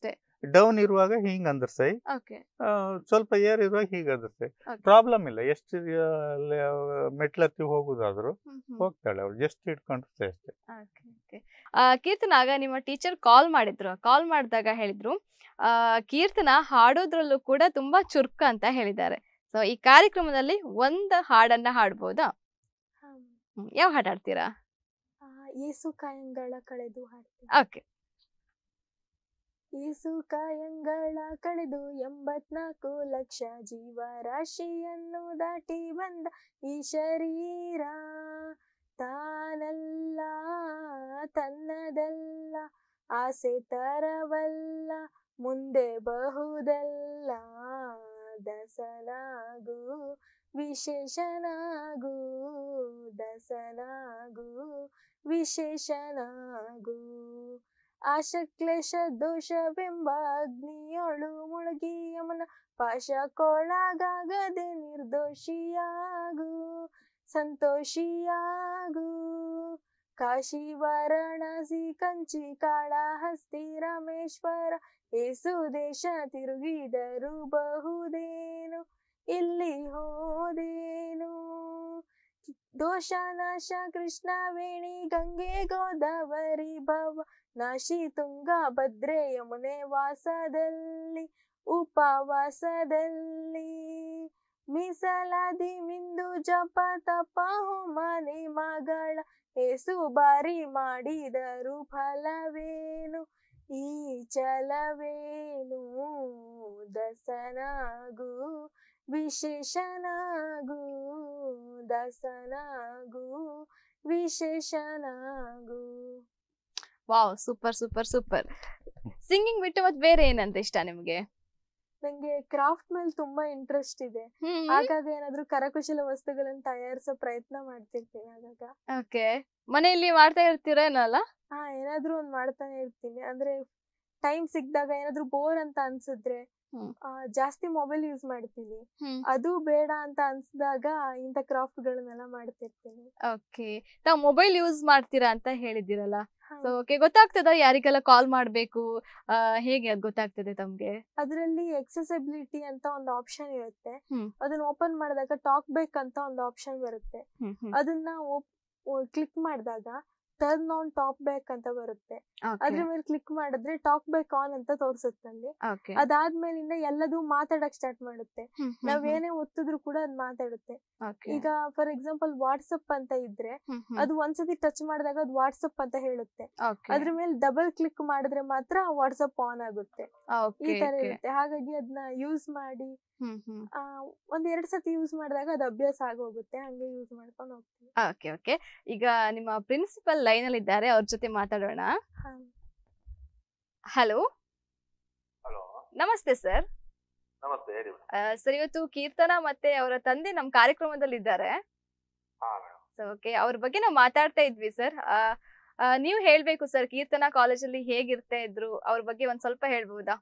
ಡೌನ್ ಇರುವಾಗ ಹಿಂಗ್ ಅಂದರ್ಸೈ ಓಕೆ ಆ, ಸ್ವಲ್ಪ ಏರ್ ಇರುವಾಗ ಹೀಗೆ ಅಂದರ್ಸೈ Okay. ಪ್ರಾಬ್ಲಮ್ ಇಲ್ಲ ಎಷ್ಟು ಮೆಟ್ಲತ್ತಿ ಹೋಗುದಾದ್ರು ಹೋಗ್ತಾಳೆ ಅವಳು ಜಸ್ಟ್ ಇಟ್ಕೊಂಡ್ರೆ ಅಷ್ಟೇ ಓಕೆ ಕೀರ್ತನ ಆಗ ನಿಮ್ಮ ಟೀಚರ್ ಕಾಲ್ ಮಾಡಿದ್ರು ಕಾಲ್ ಮಾಡಿದಾಗ ಹೇಳಿದ್ರು ಆ, ಕೀರ್ತನ ಹಾಡೋದ್ರಲ್ಲೂ ಕೂಡ ತುಂಬಾ ಚುರುಕ ಅಂತ ಹೇಳಿದ್ದಾರೆ ಸೊ ಈ ಕಾರ್ಯಕ್ರಮದಲ್ಲಿ ಒಂದು ಹಾಡನ್ನ ಹಾಡ್ಬೋದಾ ಹಾ. ಹ್ಮ್, ಯಾವ ಹಾಡ್ ಹಾಡ್ತೀರಾ ಆ, ಏಸು ಕಾಯಂಗಳ ಕಳೆದು ಹಾಡ್ತೀನಿ ಓಕೆ ಏಸು ಕಾಯಂಗಳ ಕಳೆದು ಎಂಬತ್ನಾಲ್ಕು ಲಕ್ಷ ಜೀವರಾಶಿಯನ್ನು ದಾಟಿ ಬಂದ ಈ ಶರೀರ ತಾನಲ್ಲ ತನ್ನದಲ್ಲ ಆಸೆ ತರವಲ್ಲ ಮುಂದೆ ಬಹುದಲ್ಲ ದಸನಾಗು ವಿಶೇಷನಾಗು ದಸನಾಗು ವಿಶೇಷನಾಗು ಆಶಕ್ಲೇಶ ದೋಷವೆಂಬ ಅಗ್ನಿಯೊಳು ಮುಳುಗಿ ಯಮನ ಪಾಶಕ್ಕೊಳಗಾಗದೆ ನಿರ್ದೋಷಿಯಾಗು ಸಂತೋಷಿಯಾಗು ಕಾಶಿ ವಾರಣಾಸಿ ಕಂಚಿ ಕಾಳಹಸ್ತಿ ರಾಮೇಶ್ವರ ಏಸು ದೇಶ ತಿರುಗಿದರು ಬಹುದೇನು ಇಲ್ಲಿ ಹೋದೇನು ದೋಷ ನಾಶ ಕೃಷ್ಣ ವೇಣಿ ಗಂಗೆ ಗೋದಾವರಿ ಭವ ನಾಶಿ ತುಂಗ ಭದ್ರೆ ಯಮುನೆ ವಾಸದಲ್ಲಿ ಉಪವಾಸದಲ್ಲಿ ಮೀಸಲಾದಿ ಮಿಂದು ಜಪ ತಪ ಹೋಮ ಮಗಳ ಏಸು ಬಾರಿ ಮಾಡಿದರು ಫಲವೇನು ಈ ಚಲವೇನು ದಸನಾಗು ವಿಶೇಷನಾಗು ದಸನಾಗು ವಿಶೇಷನಾಗು wow super super super singing ಬಿಟ್ಟು ಮತ್ತೆ ಬೇರೆ ಏನಂತ ಇಷ್ಟ ನಿಮ್ಗೆ ನಂಗೆ ಕ್ರಾಫ್ಟ್ ಮೇಲೆ ತುಂಬಾ ಇಂಟ್ರೆಸ್ಟ್ ಇದೆ ಆಗಾಗ ಏನಾದ್ರೂ ಕರಕುಶಲ ವಸ್ತುಗಳನ್ನ ತಯಾರಿಸೋ ಪ್ರಯತ್ನ ಮಾಡ್ತಿರ್ತೀನಿ ಆಗಾಗ ಓಕೆ ಮನೆಯಲ್ಲಿ ಮಾಡ್ತಾ ಇರ್ತೀರೇನಲ್ಲ ಹಾ ಏನಾದ್ರೂ ಒಂದ್ ಮಾಡ್ತಾನೆ ಇರ್ತೀನಿ ಅಂದ್ರೆ ಟೈಮ್ ಸಿಕ್ದಾಗ ಏನಾದ್ರೂ ಬೋರ್ ಅಂತ ಅನ್ಸಿದ್ರೆ ಹ್ಮ್. ಆ, ಜಾಸ್ತಿ ಮೊಬೈಲ್ ಯೂಸ್ ಮಾಡ್ತೀನಿ ಹ್ಮ್ ಅದು ಬೇಡ ಅಂತ ಅನ್ಸಿದಾಗ ಇಂಥ ಕ್ರಾಫ್ಟ್ ಗಳನ್ನೆಲ್ಲ ಮಾಡ್ತಿರ್ತೀನಿ ಓಕೆ ತಾವ್ ಮೊಬೈಲ್ ಯೂಸ್ ಮಾಡ್ತೀರಾ ಅಂತ ಹೇಳಿದಿರಲ್ಲ ಹಾ. ಸೊ ಓಕೆ ಗೊತ್ತಾಗ್ತದ ಯಾರಿಗೆಲ್ಲ ಕಾಲ್ ಮಾಡ್ಬೇಕು ಆ, ಹೇಗೆ ಅದ್ ಗೊತ್ತಾಗ್ತದೆ ತಮ್ಗೆ ಅದ್ರಲ್ಲಿ ಎಕ್ಸೆಸಿಬಿಲಿಟಿ ಅಂತ ಒಂದು ಆಪ್ಷನ್ ಇರುತ್ತೆ ಹ್ಮ್. ಅದನ್ನ ಓಪನ್ ಮಾಡಿದಾಗ ಟಾಕ್ ಬೇಕ್ ಅಂತ ಒಂದು ಆಪ್ಷನ್ ಬರುತ್ತೆ ಹ್ಮ್ ಹ್ಮ್ ಅದನ್ನ ಕ್ಲಿಕ್ ಮಾಡಿದಾಗ ಟರ್ನ್ ಆನ್ ಟಾಪ್ ಬ್ಯಾಕ್ ಅಂತ ಬರುತ್ತೆ ಅದ್ರ ಮೇಲೆ ಕ್ಲಿಕ್ ಮಾಡಿದ್ರೆ ಟಾಕ್ ಬ್ಯಾಕ್ ಆನ್ ಅಂತ ತೋರ್ಸುತ್ತೆ ಅಲ್ಲಿ ಓಕೆ ಅದಾದ್ಮೇಲಿಂದ ಎಲ್ಲದೂ ಮಾತಾಡಕ್ ಸ್ಟಾರ್ಟ್ ಮಾಡುತ್ತೆ ನಾವ್ ಏನೇ ಒತ್ತಿದ್ರು ಕೂಡ ಅದ್ ಮಾತಾಡುತ್ತೆ ಈಗ ಫಾರ್ ಎಕ್ಸಾಂಪಲ್ ವಾಟ್ಸಪ್ ಅಂತ ಇದ್ರೆ ಅದು ಒಂದ್ಸತಿ ಟಚ್ ಮಾಡಿದಾಗ ಅದು ವಾಟ್ಸಪ್ ಅಂತ ಹೇಳುತ್ತೆ ಅದ್ರ ಮೇಲೆ ಡಬಲ್ ಕ್ಲಿಕ್ ಮಾಡಿದ್ರೆ ಮಾತ್ರ ವಾಟ್ಸಪ್ ಆನ್ ಆಗುತ್ತೆ ಈ ತರ ಇರುತ್ತೆ ಹಾಗಾಗಿ ಅದನ್ನ ಯೂಸ್ ಮಾಡಿ ಆ, ಒಂದ್ ಎರಡ್ ಸತಿ ಯೂಸ್ ಮಾಡಿದಾಗ ಅದು ಅಭ್ಯಾಸ ಆಗೋಗುತ್ತೆ ಹಂಗೆ ಯೂಸ್ ಮಾಡ್ಕೊಂಡು ಹೋಗ್ತೀವಿ ಓಕೆ ಓಕೆ ಈಗ ನಿಮ್ಮ ಪ್ರಿನ್ಸಿಪಲ್ ಲೈನ್ ಅಲ್ಲಿ ಇದ್ದಾರೆ ಅವ್ರ ಜೊತೆ ಮಾತಾಡೋಣ ಹಾ. ಹಲೋ ಹಲೋ ನಮಸ್ತೆ ಸರ್ ನಮಸ್ತೆ ಹೇಳಿ ಮೇಡಮ್ ಸರ್ ಇವತ್ತು ಕೀರ್ತನ ಮತ್ತೆ ಅವರ ತಂದೆ ನಮ್ಮ ಕಾರ್ಯಕ್ರಮದಲ್ಲಿ ಇದ್ದಾರೆ ಹಾ ಮೇಡಮ್ ಸೊ ಓಕೆ ಅವ್ರ ಬಗ್ಗೆ ನಾವು ಮಾತಾಡ್ತಾ ಇದ್ವಿ ಸರ್ ನೀವು ಹೇಳ್ಬೇಕು ಸರ್ ಕೀರ್ತನ ಕಾಲೇಜಲ್ಲಿ ಹೇಗಿರ್ತಾ ಇದ್ರು ಅವ್ರ ಬಗ್ಗೆ ಒಂದ್ ಸ್ವಲ್ಪ ಹೇಳ್ಬಹುದಾ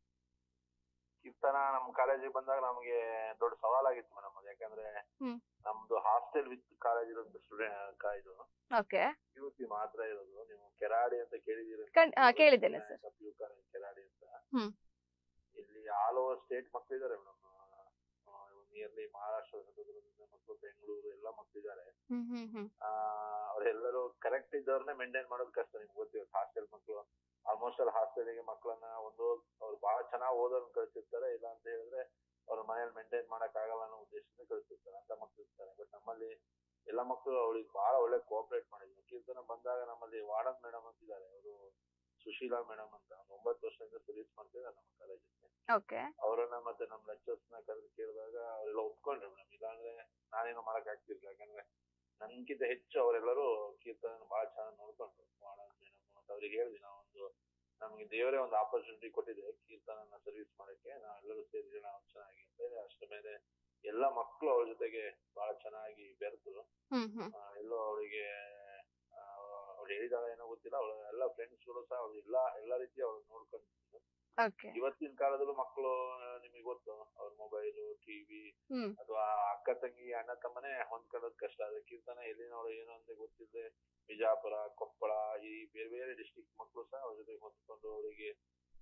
ಕೀರ್ತನ ನಮ್ ಕಾಲೇಜಿಗೆ ಬಂದಾಗ ನಮಗೆ ದೊಡ್ಡ ಸವಾಲಾಗಿತ್ತು ಮೇಡಮ್ ಅದು ಯಾಕಂದ್ರೆ ಹ್ಮ್. ನಮ್ದು ಹಾಸ್ಟೆಲ್ ವಿತ್ ಕಾಲೇಜ್ ಇರೋದು ಸ್ಟೂಡೆಂಟ್ ಇದು ಓಕೆ ಪಿ ಸಿ ಮಾತ್ರ ಇರೋದು ನೀವು ಕೆರಾಡಿ ಅಂತ ಕೇಳಿದಿರಿ ಕಣ್- ಆ, ಕೇಳಿದ್ದೇನೆ sir. ಕೆರಾಡಿ ಅಂತ ಹ್ಮ್. ಇಲ್ಲಿ ಆಲ್ ಓವರ್ ಸ್ಟೇಟ್ ಮಕ್ಕಳಿದ್ದಾರೆ ಮೇಡಮ್ ನಿಯರ್ಲಿ ಮಹಾರಾಷ್ಟ್ರ ಚಿತ್ರದುರ್ಗದಿಂದ ಮಕ್ಕಳು ಬೆಂಗಳೂರು ಎಲ್ಲ ಮಕ್ಕಳಿದ್ದಾರೆ ಹ್ಮ್ ಹ್ಮ್ ಹ್ಮ್ ಆ, ಅವರೆಲ್ಲರೂ ಕರೆಕ್ಟ್ ಇದ್ದವ್ರನ್ನೇ ಮೇಂಟೈನ್ ಮಾಡೋದು ಕಷ್ಟ ನಿಮ್ಗೆ ಗೊತ್ತಿರುತ್ತೆ ಹಾಸ್ಟೆಲ್ ಮಕ್ಕಳು ಆಲ್ಮೋಸ್ಟ್ ಅಲ್ಲಿ ಹಾಸ್ಟೆಲಿಗೆ ಮಕ್ಕಳನ್ನ ಒಂದು ಅವ್ರು ಬಹಳ ಚೆನ್ನಾಗಿ ಓದೋರ್ನ ಕಳ್ಸಿರ್ತಾರೆ ಇಲ್ಲ ಅಂತ ಹೇಳಿದ್ರೆ ಅವ್ರ ಮನೇಲಿ ಮೇಂಟೈನ್ ಮಾಡಕ್ ಆಗಲ್ಲ ಅನ್ನೋ ಉದ್ದೇಶದಿಂದ ಕಳ್ಸಿರ್ತಾರೆ ಅಂತ ಮಕ್ಳು ಇರ್ತಾರೆ ಬಟ್ ನಮ್ಮಲ್ಲಿ ಎಲ್ಲ ಮಕ್ಕಳು ಅವಳಿಗೆ ಬಹಳ ಒಳ್ಳೆ ಕೋಆಪರೇಟ್ ಮಾಡಿದ್ರು ಕೀರ್ತನ ಬಂದಾಗ ನಮ್ಮಲ್ಲಿ ವಾರ್ಡನ್ ಮೇಡಮ್ ಅಂತಿದ್ದಾರೆ ಅವರು ಸುಶೀಲಾ ಮೇಡಮ್ ಅಂತ ಒಂದು ಒಂಬತ್ತು ವರ್ಷದಿಂದ ಸರ್ವಿಸ್ ಮಾಡ್ತಿದ್ದಾರೆ ನಮ್ಮ ಕಾಲೇಜಿಗೆ ಓಕೆ ಅವರನ್ನ ಮತ್ತೆ ನಮ್ಮ ಲೆಕ್ಚರ್ಸ್ ನ ಕರೆದು ಕೇಳಿದಾಗ ಅವರೆಲ್ಲ ಒಪ್ಕೊಂಡ್ರು ಮೇಡಮ್ ಇಲ್ಲಾಂದ್ರೆ ನಾನೇನು ಮಾಡಕ್ ಆಗ್ತಿರ್ಲಿಲ್ಲ ಯಾಕಂದ್ರೆ ನನ್ಕಿಂತ ಹೆಚ್ಚು ಅವರೆಲ್ಲರೂ ಕೀರ್ತನ ಬಹಳ ಚೆನ್ನಾಗಿ ನೋಡ್ಕೊಂಡ್ರು ವಾರ್ಡನ್ ಮೇಡಮ್ ಅಂತ ಅವ್ರಿಗೆ ಹೇಳಿದ್ವಿ ನಾವೊಂದು ನಮಗೆ ದೇವರೇ ಒಂದು ಆಪರ್ಚುನಿಟಿ ಕೊಟ್ಟಿದೆ ಕೀರ್ತನ ಸರ್ವಿಸ್ ಮಾಡಕ್ಕೆ ನಾವೆಲ್ಲರೂ ಸೇರಿ ನಾವು ಚೆನ್ನಾಗಿ ಅಂತ ಹೇಳಿ ಅಷ್ಟರ ಮೇಲೆ ಎಲ್ಲ ಮಕ್ಕಳು ಅವ್ರ ಜೊತೆಗೆ ಬಹಳ ಚೆನ್ನಾಗಿ ಬೆರೆತು ಹ್ಮ್ ಹ್ಮ್ ಆ, ಎಲ್ಲೋ ಅವಳಿಗೆ ಅವ್ಳು ಹೇಳಿದಾಳ ಏನೋ ಗೊತ್ತಿಲ್ಲ ಅವಳ ಎಲ್ಲ ಫ್ರೆಂಡ್ಸ್ಗಳು ಸಹ ಅವ್ಳು ಎಲ್ಲ ಎಲ್ಲ ರೀತಿ ಅವ್ಳು ನೋಡ್ಕೊಂಡಿದ್ರು ಓಕೆ ಇವತ್ತಿನ ಕಾಲದಲ್ಲೂ ಮಕ್ಕಳು ನಿಮಗೆ ಗೊತ್ತು ಅವ್ರ ಮೊಬೈಲು ಟಿವಿ ಹ್ಮ್ ಅಥವಾ ಅಕ್ಕ ತಂಗಿ ಅಣ್ಣ ತಮ್ಮನೇ ಹೊಂದ್ಕೊಳ್ಳೋದು ಕಷ್ಟ ಅದು ಕೀರ್ತನ ಎಲ್ಲಿನವಳು ಏನು ಅಂತ ಗೊತ್ತಿಲ್ಲದೆ ಬಿಜಾಪುರ ಕೊಪ್ಪಳ ಈ ಬೇರೆ ಬೇರೆ ಡಿಸ್ಟಿಕ್ ಮಕ್ಕಳು ಸಹ ಅವ್ರ ಜೊತೆ ಹೊಂದ್ಕೊಂಡು ಅವರಿಗೆ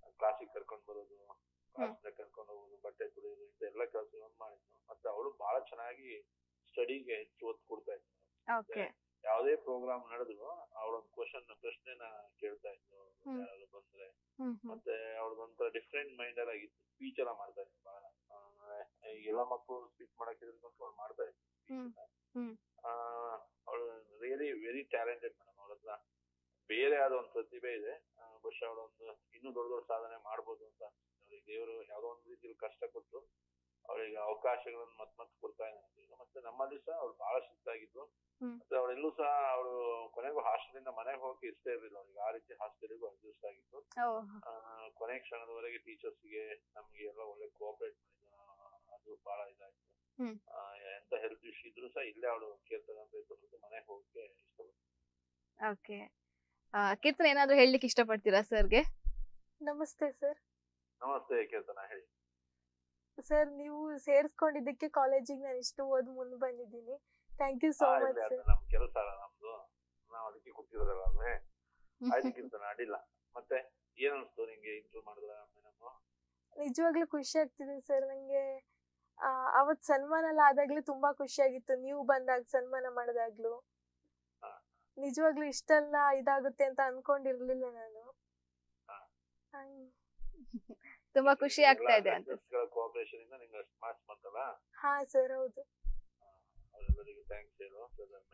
ಕ್ಲಾಸಿಗೆ ಕರ್ಕೊಂಡ್ ಬರೋದು ಕ್ಲಾಸಿಂದ ಕರ್ಕೊಂಡು ಹೋಗೋದು ಬಟ್ಟೆ ತುಳಿಯೋದು ಇಂಥೆಲ್ಲ ಕೆಲಸಗಳನ್ನು ಮಾಡಿದ್ನು ಮತ್ತೆ ಅವಳು ಬಹಳ ಚೆನ್ನಾಗಿ ಸ್ಟಡಿಗೆ ಹೆಚ್ಚು ಒತ್ತು ಕೊಡ್ತಾ ಇದ್ಳು ಓಕೆ ಯಾವುದೇ ಪ್ರೋಗ್ರಾಮ್ ನಡೆದ್ರು ಅವಳೊಂದು ಕ್ವಶನ್ ಪ್ರಶ್ನೆನ ಕೇಳ್ತಾ ಇದ್ಲು ಹ್ಮ್. ಯಾರಾದ್ರು ಬಂದ್ರೆ ಹ್ಮ್ ಹ್ಮ್ ಮತ್ತೆ ಅವಳದೊಂಥರ ಡಿಫ್ರೆಂಟ್ ಮೈಂಡರ್ ಆಗಿತ್ತು ಸ್ಪೀಚ್ ಎಲ್ಲ ಮಾಡ್ತಾ ಇದ್ಲು ಬಹಳ ಆ, ಈಗ ಎಲ್ಲ ಮಕ್ಕಳು ಸ್ಪೀಚ್ ಮಾಡಕ್ಕೆ ಅವ್ಳು ಮಾಡ್ತಾ ಇದ್ಲು ಹ್ಮ್. ಹ್ಮ್. ಅವಳು ರಿಯಲಿ ವೆರಿ ಟ್ಯಾಲೆಂಟೆಡ್ ಮೇಡಮ್ ಅವಳ ಹತ್ರ ಬೇರೆ ಆದ ಒಂದು ಪ್ರತಿಭೆ ಇದೆ ಆ, ಬಹುಶಃ ಅವಳೊಂದು ಇನ್ನೂ ದೊಡ್ಡ ದೊಡ್ಡ ಸಾಧನೆ ಮಾಡ್ಬೋದು ಅಂತ ಅನ್ಸುತ್ತೆ ಅವಳಿಗೆ ದೇವರು ಯಾವ್ದೋ ಒಂದು ರೀತಿಯಲ್ಲಿ ಕಷ್ಟ ಕೊಟ್ಟು ಅವಳಿಗೆ ಅವಕಾಶಗಳನ್ನು ಮತ್ ಮತ್ ಕೊಡ್ತಾ ಇದ್ದಾನೆ ಈಗ ಮತ್ತೆ ನಮ್ಮಲ್ಲಿ ಸಹ ಅವ್ಳು ಬಹಳ ಶಿಸ್ತಾಗಿದ್ದು ಹ್ಮ್. ಮತ್ತೆ ಅವಳೆಲ್ಲೂ ಸಹ ಅವಳು ಕೊನೆಗೂ ಹಾಸ್ಟೆಲಿಂದ ಮನೆಗೆ ಹೋಗಕ್ಕೆ ಇಷ್ಟ ಇರಲಿಲ್ಲ ಅವಳಿಗೆ ಆ ರೀತಿ ಹಾಸ್ಟೆಲಿಗೂ ಅಡ್ಜಸ್ಟ್ ಆಗಿತ್ತು ಓ ಆ, ಕೊನೆ ಕ್ಷಣದವರೆಗೆ ಟೀಚರ್ಸ್ಗೆ ನಮ್ಗೆ ಎಲ್ಲ ಒಳ್ಳೆ ಕೋಆಪರೇಟ್ ಮಾಡಿದ್ರು ಆ, ಅದು ಬಹಳ ಇದಾಯ್ತು ಹ್ಮ್. ಆ, ಎಂತ ಹೆಲ್ತ್ ಇಶ್ಯೂ ಇದ್ರು ಸಹ ಇಲ್ಲೇ ಅವಳು ಕೇಳ್ತಾರೆ ಅಂತ ಇತ್ತು ಹೊರತು ಮನೆಗೆ ಹೋಗಕ್ಕೆ ಇಷ್ಟಪಡ್ತಾರೆ ಓಕೆ ಕೀರ್ತನ ಏನಾದ್ರು ಹೇಳಲಿಕ್ಕೆ ಇಷ್ಟಪಡ್ತೀರಾ ಸರ್ಗೆ ನಮಸ್ತೆ ಸರ್ ನಮಸ್ತೆ ಕೀರ್ತನ ಹೇಳಿ ಸರ್ ನೀವು ಸೇರ್ಸ್ಕೊಂಡಿದ್ದಕ್ಕೆ ಕಾಲೇಜಿಗೆ ನಾನು ಇಷ್ಟು ಓದ್ ಮುಂದೆ ಬಂದಿದ್ದೀನಿ thank you so ah, much ಇರ್ಲಿ, ಅದು ಸರ್ ನಮ್ ಕೆಲಸ ಅಲ್ಲ ನಮ್ದು ನಾವ್ ಅದಕ್ಕೆ ಕೊಟ್ಟಿರೋದಲ್ಲ ಅಲ್ವೇ ಆಯ್ತು ಕೀರ್ತನ ಅಡ್ಡಿಲ್ಲ ಮತ್ತೆ ಏನ್ ಅನ್ಸ್ತು ನಿಂಗೆ ಇಂಟರ್ವ್ಯೂ ಮಾಡಿದ್ರ ಮೇಡಮ್ ನಿಜವಾಗ್ಲೂ ಖುಷಿ ಆಗ್ತಿದೆ ಸರ್ ನಂಗೆ ಆ, ಅವತ್ ಸನ್ಮಾನ ಎಲ್ಲ ಆದಾಗ್ಲೂ ತುಂಬಾ ಖುಷಿ ಆಗಿತ್ತು ನೀವು ಬಂದಾಗ ಸನ್ಮಾನ ಮಾಡಿದಾಗ್ಲೂ ಹಾ. ನಿಜವಾಗ್ಲೂ ಇಷ್ಟೆಲ್ಲ ಇದಾಗುತ್ತೆ ಅಂತ ಅನ್ಕೊಂಡಿರ್ಲಿಲ್ಲ ನಾನು ಹಾ. ಹಂಗ್- ತುಂಬಾ ಖುಷಿ ಆಗ್ತಾ ಇದೆ ಅಂತ ಕೋಆಪರೇಷನ್ ಇಂದ ನಿಂಗೆ ಅಷ್ಟು ಮಾರ್ಕ್ಸ್ ಬಂತಲ್ಲ ಹಾ ಸರ್ ಹೌದು ಅವರೆಲ್ಲರಿಗೂ ಥ್ಯಾಂಕ್ಸ್ ಹೇಳು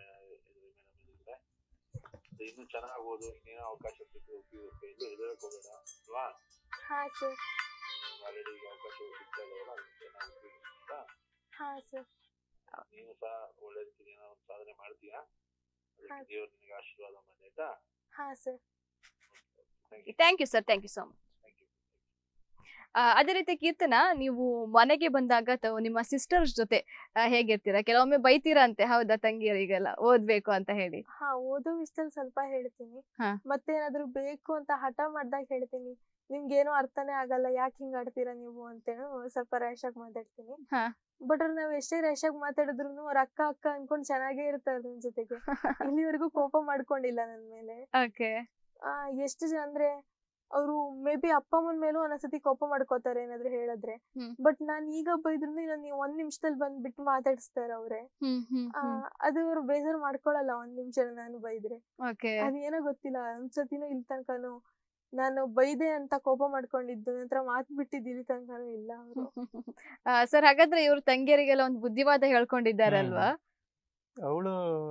ಮೇಡಮ್ ಇನ್ನು ಚೆನ್ನಾಗಿ ಓದು ಇನ್ನೇನೋ ಅವಕಾಶ ಸಿಕ್ಕರು ಉಪಯೋಗ ಇಲ್ಲೂ ಹೆದರಕ್ ಹೋಗೋಣ ಅಲ್ವಾ ಹಾ ಸರ್ ಆಲ್ರೆಡಿ ಈಗ ಅವಕಾಶ ಸಿಗ್ತಾ ಇದಾವಲ್ಲ ಅದನ್ನ ಚೆನ್ನಾಗಿ ಉಪಯೋಗಿಸ್ತಾ ಹಾ ಸರ್ ನೀನು ಸಹ ಒಳ್ಳೆ ರೀತಿಯಲ್ಲಿ ಏನೋ ಒಂದು ಸಾಧನೆ ಮಾಡ್ತೀಯಾ ಅದಕ್ಕೆ ಹಾ. ದೇವರು ನಿನಗೆ ಆಶೀರ್ವಾದ ಮಾಡಿ ಆಯ್ತಾ ಹಾ sir thank you thank you sir thank you so much thank you ಅದೇ ರೀತಿ ಕೀರ್ತನ ನೀವು ಮನೆಗೆ ಬಂದಾಗ ಅಥವಾ ನಿಮ್ಮ ಸಿಸ್ಟರ್ಸ್ ಜೊತೆ ಆ, ಹೇಗಿರ್ತೀರಾ ಕೆಲವೊಮ್ಮೆ ಬೈತೀರಾ ಅಂತೆ ಹೌದಾ ತಂಗಿಯರಿಗೆಲ್ಲ ಓದ್ಬೇಕು ಅಂತ ಹೇಳಿ ಹಾ ಓದೋ ವಿಷಯದಲ್ಲಿ ಸ್ವಲ್ಪ ಹೇಳ್ತೀನಿ ಹಾ. ಮತ್ತೇನಾದ್ರೂ ಬೇಕು ಅಂತ ಹಠ ಮಾಡ್ದಾಗ ಹೇಳ್ತೀನಿ ನಿಮ್ಗೇನು ಅರ್ಥನೇ ಆಗಲ್ಲ ಯಾಕೆ ಹಿಂಗ್ ಆಡ್ತೀರಾ ನೀವು ಅಂತೇನು ಸ್ವಲ್ಪ ರ್ಯಾಶ್ ಆಗಿ ಮಾತಾಡ್ತೀನಿ ಹಾ. ಬಟ್ ಅವ್ರು ನಾವ್ ಎಷ್ಟೇ ರ್ಯಾಶ್ ಆಗಿ ಮಾತಾಡಿದ್ರು ಅವ್ರ ಅಕ್ಕ ಅಕ್ಕ ಅನ್ಕೊಂಡ್ ಚೆನ್ನಾಗೇ ಇರ್ತಾರೆ ನನ್ ಜೊತೆಗೆ ಇಲ್ಲಿವರೆಗೂ ಕೋಪ ಮಾಡ್ಕೊಂಡಿಲ್ಲ ನನ್ ಮೇಲೆ ಓಕೆ ಆ ಎಷ್ಟು ಜನ ಅಂದ್ರೆ ಅವರು ಮೇ ಬಿ ಅಪ್ಪ ಅಮ್ಮನ ಮೇಲೂ ಒಂದೊಂದ್ಸತಿ ಕೋಪ ಮಾಡ್ಕೋತಾರೆ ಏನಾದ್ರು ಹೇಳಿದ್ರೆ ಹ್ಮ್. ಬಟ್ ಬಟ್ ನಾನ್ ಈಗ ಬೈದ್ರು ನಾನು ಒಂದ್ ನಿಮಿಷದಲ್ಲಿ ಬಂದ್ ಬಿಟ್ಟು ಮಾತಾಡಿಸ್ತಾರೆ ಅವ್ರೆ ಹ್ಮ್ ಹ್ಮ್ ಆ, ಅದು ಅವ್ರು ಬೇಜಾರ್ ಮಾಡ್ಕೊಳಲ್ಲ ಒಂದ್ ನಿಮಿಷ ನಾನು ಬೈದ್ರೆ ಓಕೆ ಅದೇನೋ ಗೊತ್ತಿಲ್ಲ ಒಂದ್ಸತಿನೂ ಇಲ್ಲಿ ತನಕನು ನಾನು ಬೈದೆ ಅಂತ ಕೋಪ ಮಾಡ್ಕೊಂಡಿದ್ದು ನಂತರ ಮಾತ್ ಬಿಟ್ಟಿದ್ದು ಇಲ್ಲಿ ತನಕನೂ ಇಲ್ಲ ಅವರು ಸರ್ ಹಾಗಾದ್ರೆ ಇವ್ರ ತಂಗಿಯರಿಗೆಲ್ಲ ಒಂದು ಬುದ್ಧಿವಾದ ಹೇಳ್ಕೊಂಡಿದ್ದಾರಲ್ವಾ ಅವಳು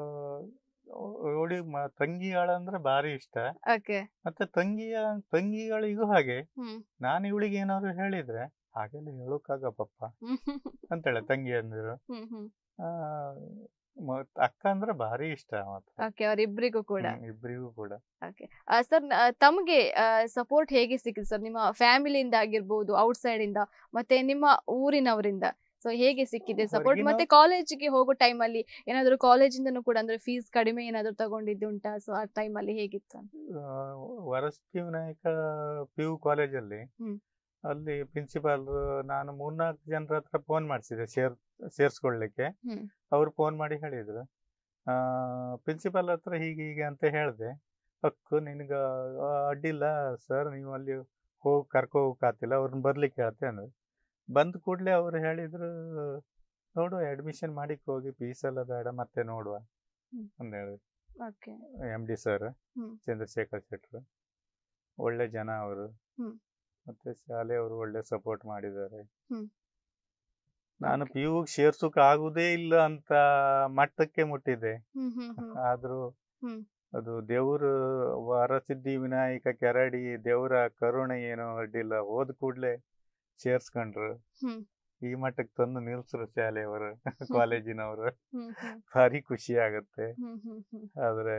ಅವಳಿಗೆ ಮ- ತಂಗಿಗಳಂದ್ರೆ ಭಾರಿ ಇಷ್ಟ ಓಕೆ ಮತ್ತೆ ತಂಗಿಯ ತಂಗಿಗಳಿಗೂ ಹಾಗೆ ಹ್ಮ್ ನಾನು ಇವಳಿಗೆ ಏನಾದ್ರು ಹೇಳಿದ್ರೆ ಹಾಗೆಲ್ಲ ಹೇಳೋಕ್ಕಾಗ ಪಪ್ಪ ಅಂತೇಳೆ ತಂಗಿ ಅಂದಿರು ಹ್ಮ್ ಹ್ಮ್ ಆ, ಮತ್ ಅಕ್ಕ ಅಂದ್ರೆ ಭಾರಿ ಇಷ್ಟ ಮತ್ತೆ ಓಕೆ ಅವರಿಬ್ಬರಿಗೂ ಕೂಡ ಹ್ಮ್, ಇಬ್ರಿಗೂ ಕೂಡ ಸರ್ ತಮಗೆ ಸಪೋರ್ಟ್ ಹೇಗೆ ಸಿಕ್ಕಿದೆ ಸರ್ ನಿಮ್ಮ ಫ್ಯಾಮಿಲಿಯಿಂದ ಆಗಿರ್ಬೋದು ಔಟ್ ಸೈಡ್ ಇಂದ ಮತ್ತೆ ನಿಮ್ಮ ಊರಿನವರಿಂದ ಸೊ ಹೇಗೆ ಸಿಕ್ಕಿದೆ ಸಪೋರ್ಟ್ ಹೊರ್ಗಿನ- ಮತ್ತೆ ಕಾಲೇಜಿಗೆ ಹೋಗೋ time ಅಲ್ಲಿ ಏನಾದ್ರು ಕಾಲೇಜಿಂದನೂ ಕೂಡ ಅಂದ್ರೆ ಫೀಸ್ ಕಡಿಮೆ ಏನಾದ್ರು ತಗೊಂಡಿದ್ದು ಉಂಟಾ ಸೊ ಆ time ಅಲ್ಲಿ ಹೇಗಿತ್ತು ಅಂತ ಆ, ವರಸ್ತಿ ವಿನಾಯಕ ಪಿ ಯು ಕಾಲೇಜಲ್ಲಿ ಹ್ಮ್. ಅಲ್ಲಿ ಪ್ರಿನ್ಸಿಪಾಲ್ ನಾನು ಮೂರ್ನಾಲ್ಕು ಜನರ ಹತ್ರ ಫೋನ್ ಮಾಡಿಸಿದೆ ಸೇರ್ ಸೇರ್ಸ್ಕೊಳ್ಲಿಕ್ಕೆ ಹ್ಮ್. ಅವ್ರು ಫೋನ್ ಮಾಡಿ ಹೇಳಿದ್ರು ಪ್ರಿನ್ಸಿಪಾಲ್ ಹತ್ರ ಹೀಗೆ ಹೀಗೆ ಅಂತ ಹೇಳಿದೆ ಅಕ್ಕು ನಿನಗ ಆ, ಅಡ್ಡಿಲ್ಲ ಸರ್ ನೀವು ಅಲ್ಲಿ ಹೋಗಿ ಕರ್ಕೊ ಹೋಗಕ್ಕಾತಿಲ್ಲ ಅವ್ರನ್ನ ಬರ್ಲಿಕ್ಕೆ ಹೇಳ್ತೆ ಅಂದ್ರೆ ಬಂದ ಕೂಡಲೇ ಅವ್ರು ಹೇಳಿದ್ರು ನೋಡು ಅಡ್ಮಿಷನ್ ಮಾಡಿಕ್ ಹೋಗಿ ಫೀಸ್ ಎಲ್ಲ ಬೇಡ ಮತ್ತೆ ನೋಡುವ ಹ್ಮ್. ಅಂತ ಹೇಳಿದ್ರು okay M D sir hmm. Chandrashekhar ಶೆಟ್ರು ಒಳ್ಳೆ ಜನ ಅವರು ಹ್ಮ್. ಮತ್ತೆ ಶಾಲೆಯವರು ಒಳ್ಳೆ ಸಪೋರ್ಟ್ ಮಾಡಿದ್ದಾರೆ ಹ್ಮ್. ನಾನು Okay. ಪಿ ಯು ಸೇರ್ಸೋಕ್ ಆಗುದೇ ಇಲ್ಲ ಅಂತ ಮಟ್ಟಕ್ಕೆ ಮುಟ್ಟಿದೆ ಹ್ಮ್ ಹ್ಮ್ ಹ್ಮ್ ಆದ್ರೂ ಹ್ಮ್. ಅದು ದೇವರು ವರಸಿದ್ಧಿ ವಿನಾಯಕ ಕೆರಡಿ ದೇವರ ಕರುಣೆ ಏನೋ ಅಡ್ಡಿಲ್ಲ ಹೋದ ಕೂಡ್ಲೆ ಸೇರ್ಸ್ಕೊಂಡ್ರು ಹ್ಮ್. ಈ ಮಟ್ಟಕ್ಕೆ ತಂದು ನಿಲ್ಸ್ರು ಶಾಲೆಯವರು ಕಾಲೇಜಿನವರು ಹ್ಮ್ ಹ್ಮ್ ಭಾರಿ ಖುಷಿ ಆಗುತ್ತೆ ಹ್ಮ್ ಹ್ಮ್ ಹ್ಮ್ ಆದ್ರೆ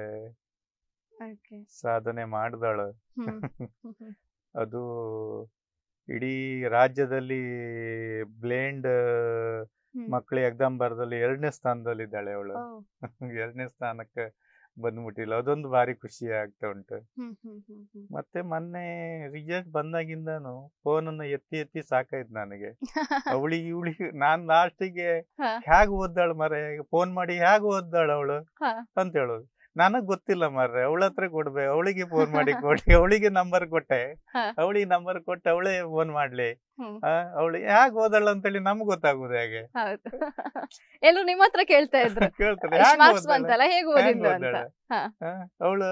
ಓಕೆ ಸಾಧನೆ ಮಾಡಿದಳು ಹ್ಮ್ ಹ್ಮ್ ಹ್ಮ್ ಅದು ಇಡೀ ರಾಜ್ಯದಲ್ಲಿ ಬ್ಲೇಂಡ್ ಹ್ಮ್. ಮಕ್ಕಳು ಎಕ್ಸಾಮ್ ಬರದಲ್ಲಿ ಎರಡನೇ ಸ್ಥಾನದಲ್ಲಿದ್ದಾಳೆ ಅವಳು ಓ, ಎರಡನೇ ಸ್ಥಾನಕ್ಕೆ ಬಂದ್ಬಿಟ್ಟಿಲ್ಲ ಅದೊಂದು ಭಾರಿ ಖುಷಿ ಆಗ್ತಾ ಉಂಟು ಹ್ಮ್ ಹ್ಮ್ ಹ್ಮ್ ಹ್ಮ್ ಮತ್ತೆ ಮೊನ್ನೆ ರಿಸಲ್ಟ್ ಬಂದಾಗಿಂದಾನು ಫೋನನ್ನ ಎತ್ತಿ ಎತ್ತಿ ಸಾಕಾಯ್ತು ನನಗೆ ಅವಳಿಗೆ ಇವಳಿಗೆ ನಾನ್ ಲಾಸ್ಟಿಗೆ ಹಾ. ಹ್ಯಾಗ್ ಓದ್ದಾಳು ಮರೆ ಫೋನ್ ಮಾಡಿ ಹ್ಯಾಗ್ ಓದ್ದಾಳು ಅವಳು ಹಾ. ಅಂತ ಹೇಳೋದು ನನಗ್ ಗೊತ್ತಿಲ್ಲ ಮಾರ್ರೆ ಅವಳ ಹತ್ರ ಕೊಡ್ಬೇಕು ಅವಳಿಗೆ ಫೋನ್ ಮಾಡಿ ಕೊಡಿ ಅವಳಿಗೆ ನಂಬರ್ ಕೊಟ್ಟೆ ಹಾ. ಅವಳಿಗೆ ನಂಬರ್ ಕೊಟ್ಟು ಅವಳೇ ಫೋನ್ ಮಾಡ್ಲಿ ಹ್ಮ್. ಅವಳು ಯಾಕೆ ಓದಲ್ಲ ಅಂತೇಳಿ ನಮ್ಗೆ ಗೊತ್ತಾಗುದು ಹೇಗೆ ಹೌದು ಎಲ್ಲರೂ ನಿಮ್ಮ ಹತ್ರ ಕೇಳ್ತಾ ಇದ್ರು ಕೇಳ್ತಾರೆ ಇಷ್ಟ್ ಯಾಕೆ ಮಾರ್ಕ್ಸ್ ಬಂತಲ್ಲ ಹೇಗೆ ಓದಿದ್ಲು ಅಂತ ಹಾ. ಅವಳು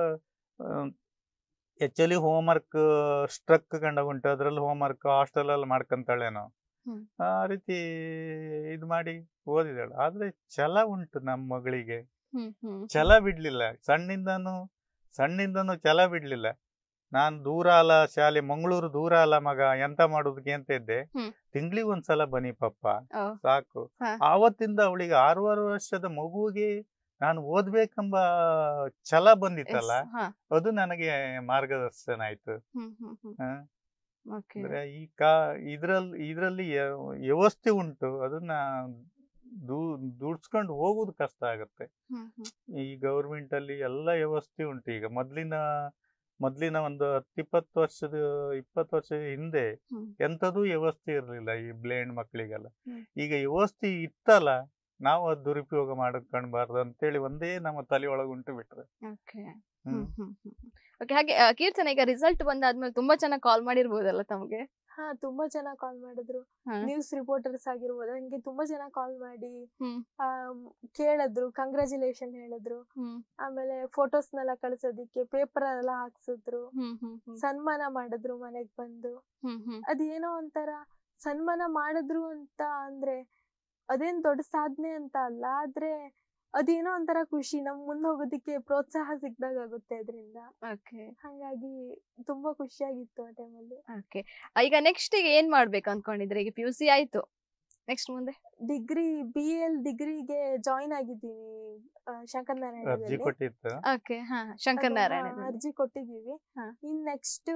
ಆಕ್ಚುಲಿ ಹೋಮ್ ವರ್ಕ್ ಸ್ಟ್ರಕ್ ಕಂಡ ಉಂಟು ಅದ್ರಲ್ಲಿ ಹೋಮ್ ವರ್ಕ್ ಹಾಸ್ಟೆಲ್ ಅಲ್ಲಿ ಮಾಡ್ಕೊಂತಾಳೇನೋ ಹ್ಮ್. ಆ ರೀತಿ ಇದು ಮಾಡಿ ಓದಿದಾಳು ಆದ್ರೆ ಛಲ ಉಂಟು ನಮ್ಮ ಮಗಳಿಗೆ ಹ್ಮ್ ಹ್ಮ್ ಛಲ ಬಿಡ್ಲಿಲ್ಲ ಸಣ್ಣಿಂದನು ಸಣ್ಣಿಂದನು ಛಲ ಬಿಡ್ಲಿಲ್ಲ ನಾನ್ ದೂರ ಅಲ್ಲ ಶಾಲೆ ಮಂಗಳೂರು ದೂರ ಅಲ್ಲ ಮಗ ಎಂತ ಮಾಡುದಕ್ಕೆ ಅಂತ ಇದ್ದೆ ಹ್ಮ್. ತಿಂಗ್ಳಿಗೆ ಒಂದ್ಸಲ ಬನ್ನಿ ಪಪ್ಪ ಓ. ಸಾಕು ಹಾ. ಆವತ್ತಿಂದ ಅವಳಿಗೆ ಆರು ಆರು ವರ್ಷದ ಮಗುವಿಗೆ ನಾನು ಓದ್ಬೇಕೆಂಬ ಛಲ ಬಂದಿತ್ತಲ್ಲ ಎಸ್, ಹಾ. ಅದು ನನಗೆ ಮಾರ್ಗದರ್ಶನ ಆಯ್ತು ಹ್ಮ್ ಹ್ಮ್ ಹ್ಮ್ ಹಾ. ಓಕೆ ಅಂದ್ರೆ ಈ ಕಾ ಇದ್ರಲ್ಲಿ ಇದ್ರಲ್ಲಿ ಯ- ವ್ಯವಸ್ಥೆ ಉಂಟು ಅದನ್ನ ದೂ ದುಡ್ಸ್ಕೊಂಡು ಹೋಗುದು ಕಷ್ಟ ಆಗತ್ತೆ ಹ್ಮ್ ಹ್ಮ್ ಈ ಗೌರ್ಮೆಂಟ್ ಅಲ್ಲಿ ಎಲ್ಲ ವ್ಯವಸ್ಥೆ ಉಂಟು ಈಗ ಮೊದ್ಲಿನ ಮೊದ್ಲಿನ ಒಂದು ಹತ್ತಿಪ್ಪತ್ತು ವರ್ಷದ ಇಪ್ಪತ್ತು ವರ್ಷದ ಹಿಂದೆ ಹ್ಮ್. ಎಂಥದೂ ವ್ಯವಸ್ಥೆ ಇರಲಿಲ್ಲ ಈ ಬ್ಲೈಂಡ್ ಮಕ್ಕಳಿಗೆಲ್ಲ ಹ್ಮ್. ಈಗ ವ್ಯವಸ್ಥೆ ಇತ್ತಲ್ಲ ನಾವು ಅದು ದುರುಪಯೋಗ ಮಾಡ್ಕೊಳ್ಬಾರ್ದು ಅಂತೇಳಿ ಒಂದೇ ನಮ್ಮ ತಲೆ ಒಳಗುಂಟು ಬಿಟ್ರೆ ಓಕೆ ಹ್ಮ್. ಹ್ಮ್ ಹ್ಮ್ ಹ್ಮ್ ಓಕೆ ಹಾಗೆ ಆ, ಕೀರ್ತನ ಈಗ ರಿಸಲ್ಟ್ ಬಂದಾದ್ಮೇಲೆ ತುಂಬಾ ಚೆನ್ನಾಗಿ ಕಾಲ್ ಮಾಡಿರ್ಬೋದಲ್ಲ ತಮಗೆ ಹಾ ತುಂಬಾ ಜನ ಕಾಲ್ ಮಾಡಿದ್ರು ಹಾ. ನ್ಯೂಸ್ ರಿಪೋರ್ಟರ್ಸ್ ಆಗಿರ್ಬೋದು ಹಂಗೆ ತುಂಬಾ ಜನ ಕಾಲ್ ಮಾಡಿ ಹ್ಮ್. ಆಮ್, ಕೇಳಿದ್ರು ಕಂಗ್ರಾಚುಲೇಷನ್ ಹೇಳಿದ್ರು ಹ್ಮ್ ಆಮೇಲೆ ಫೋಟೋಸ್ನೆಲ್ಲ ಕಳ್ಸೋದಿಕ್ಕೆ ಪೇಪರ್ ಎಲ್ಲ ಹಾಕ್ಸಿದ್ರು ಹ್ಮ್ ಹ್ಮ್ ಹ್ಮ್ ಸನ್ಮಾನ ಮಾಡಿದ್ರು ಮನೆಗ್ ಬಂದು ಹ್ಮ್ ಹ್ಮ್ ಅದೇನೋ ಒಂಥರ ಸನ್ಮಾನ ಮಾಡಿದ್ರು ಅಂತ ಅಂದ್ರೆ ಅದೇನ್ ದೊಡ್ಡ ಸಾಧನೆ ಅಂತ ಅಲ್ಲ ಆದ್ರೆ ಅದೇನೋ ಒಂಥರ ಖುಷಿ ನಮ್ ಮುಂದ್ ಹೋಗೋದಿಕ್ಕೆ ಪ್ರೋತ್ಸಾಹ ಸಿಕ್ದಾಗ ಆಗುತ್ತೆ ಅದರಿಂದ ಓಕೆ ಹಂಗಾಗಿ ತುಂಬಾ ಖುಷಿಯಾಗಿತ್ತು ಆ ಟೈಮಲ್ಲಿ ಓಕೆ ಈಗ ನೆಕ್ಸ್ಟ್ ಈಗ ಏನ್ ಮಾಡ್ಬೇಕು ಅನ್ಕೊಂಡಿದ್ರೆ ಈಗ ಪಿ ಯು ಸಿ ಆಯ್ತು ನೆಕ್ಸ್ಟ್ ಮುಂದೆ ಡಿಗ್ರಿ ಬಿ ಎಲ್ ಡಿಗ್ರಿಗೆ ಜಾಯಿನ್ ಆಗಿದ್ದೀನಿ ಆ, ಶಂಕರ್ ಅರ್ಜಿ ನಾರಾಯಣದಲ್ಲಿ ಕೊಟ್ಟಿತ್ತು ಓಕೆ ಹಾ ಶಂಕರ್ ಅದು, ನಾರಾಯಣ ಹಾ, ಅರ್ಜಿ ಕೊಟ್ಟಿದೀವಿ ಹಾ. ಇನ್ ನೆಕ್ಸ್ಟ್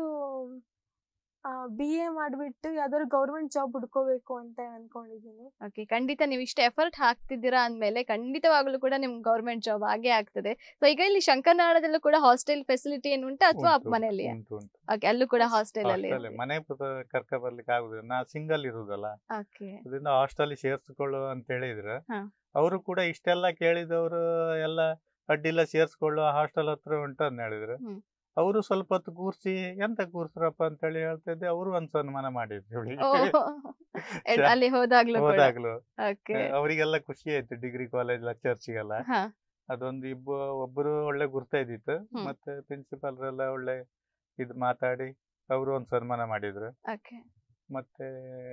ಬಿ ಎ ಮಾಡ್ಬಿಟ್ಟು ಯಾವ್ದಾದ್ರು ಗೌರ್ಮೆಂಟ್ ಜಾಬ್ ಹುಡ್ಕೋಬೇಕು ಅಂತ ಅನ್ಕೊಂಡಿದೀನಿ ಓಕೆ ಖಂಡಿತ ನೀವು ಇಷ್ಟು ಎಫರ್ಟ್ ಹಾಕ್ತಿದ್ದೀರಾ ಅಂದ್ಮೇಲೆ ಖಂಡಿತವಾಗ್ಲೂ ಕೂಡ ನಿಮ್ ಗೌರ್ಮೆಂಟ್ ಜಾಬ್ ಆಗೇ ಆಗ್ತದೆ ಸೊ ಈಗ ಇಲ್ಲಿ ಶಂಕರನಾಡದಲ್ಲೂ ಕೂಡ ಹಾಸ್ಟೆಲ್ ಫೆಸಿಲಿಟಿ ಏನು ಉಂಟಾ ಅಥವಾ ಉಂಟು, ಮನೆಯಲ್ಲಿ ಉಂಟು ಉಂಟು ಓಕೆ ಅಲ್ಲೂ ಕೂಡ ಹಾಸ್ಟೆಲ್ ಅಲ್ಲಿ Hostel ಅಲ್ಲಿ. ಮನೆ ಪುತ್ತ ಕರ್ಕ ಬರ್ಲಿಕ್ಕೆ ಆಗುದಿಲ್ಲ ನಾ ಸಿಂಗಲ್ ಇರುದಲ್ಲ ಓಕೆ ಅದರಿಂದ ಹಾಸ್ಟೆಲ್ ಸೇರ್ಸ್ಕೊಳ್ಳು ಅಂತ ಹೇಳಿದ್ರು ಹಾ. ಅವರು ಕೂಡ ಇಷ್ಟೆಲ್ಲ ಕೇಳಿದವರು ಎಲ್ಲ ಅಡ್ಡಿಲ್ಲ ಸೇರ್ಸ್ಕೊಳ್ಳು ಹಾಸ್ಟೆಲ್ ಹತ್ರ ಉಂಟು ಅಂತ ಹೇಳಿದ್ರು ಹ್ಮ್. ಅವರು ಸ್ವಲ್ಪ ಹೊತ್ತು ಕೂರ್ಸಿ ಎಂತ ಕೂರ್ಸ್ರಪ್ಪ ಅಂತ ಹೇಳಿ ಹೇಳ್ತಿದ್ದೆ ಅವರು ಒಂದ್ ಸನ್ಮಾನ ಮಾಡಿದ್ರು ಇವಳಿಗೆ. ಅಲ್ಲಿ ಹೋದಾಗ್ಲೂ ಕೂಡ ಹೋದಾಗ್ಲು ಓಕೆ ಅವರಿಗೆಲ್ಲ ಖುಷಿ ಆಯ್ತು ಡಿಗ್ರಿ ಕಾಲೇಜ್ ಲೆಕ್ಚರ್ಸ್ಗೆಲ್ಲ ಹಾ ಅದೊಂದು ಇಬ್ಬ ಒಬ್ಬರು ಒಳ್ಳೆ ಗುರ್ತಾಯ್ದಿತ್ತು ಹ್ಮ್. ಮತ್ತೆ ಪ್ರಿನ್ಸಿಪಾಲ್ರೆಲ್ಲ ಒಳ್ಳೆ ಇದು ಮಾತಾಡಿ ಅವರು ಒಂದು ಸನ್ಮಾನ ಮಾಡಿದ್ರು ಓಕೆ ಮತ್ತೆ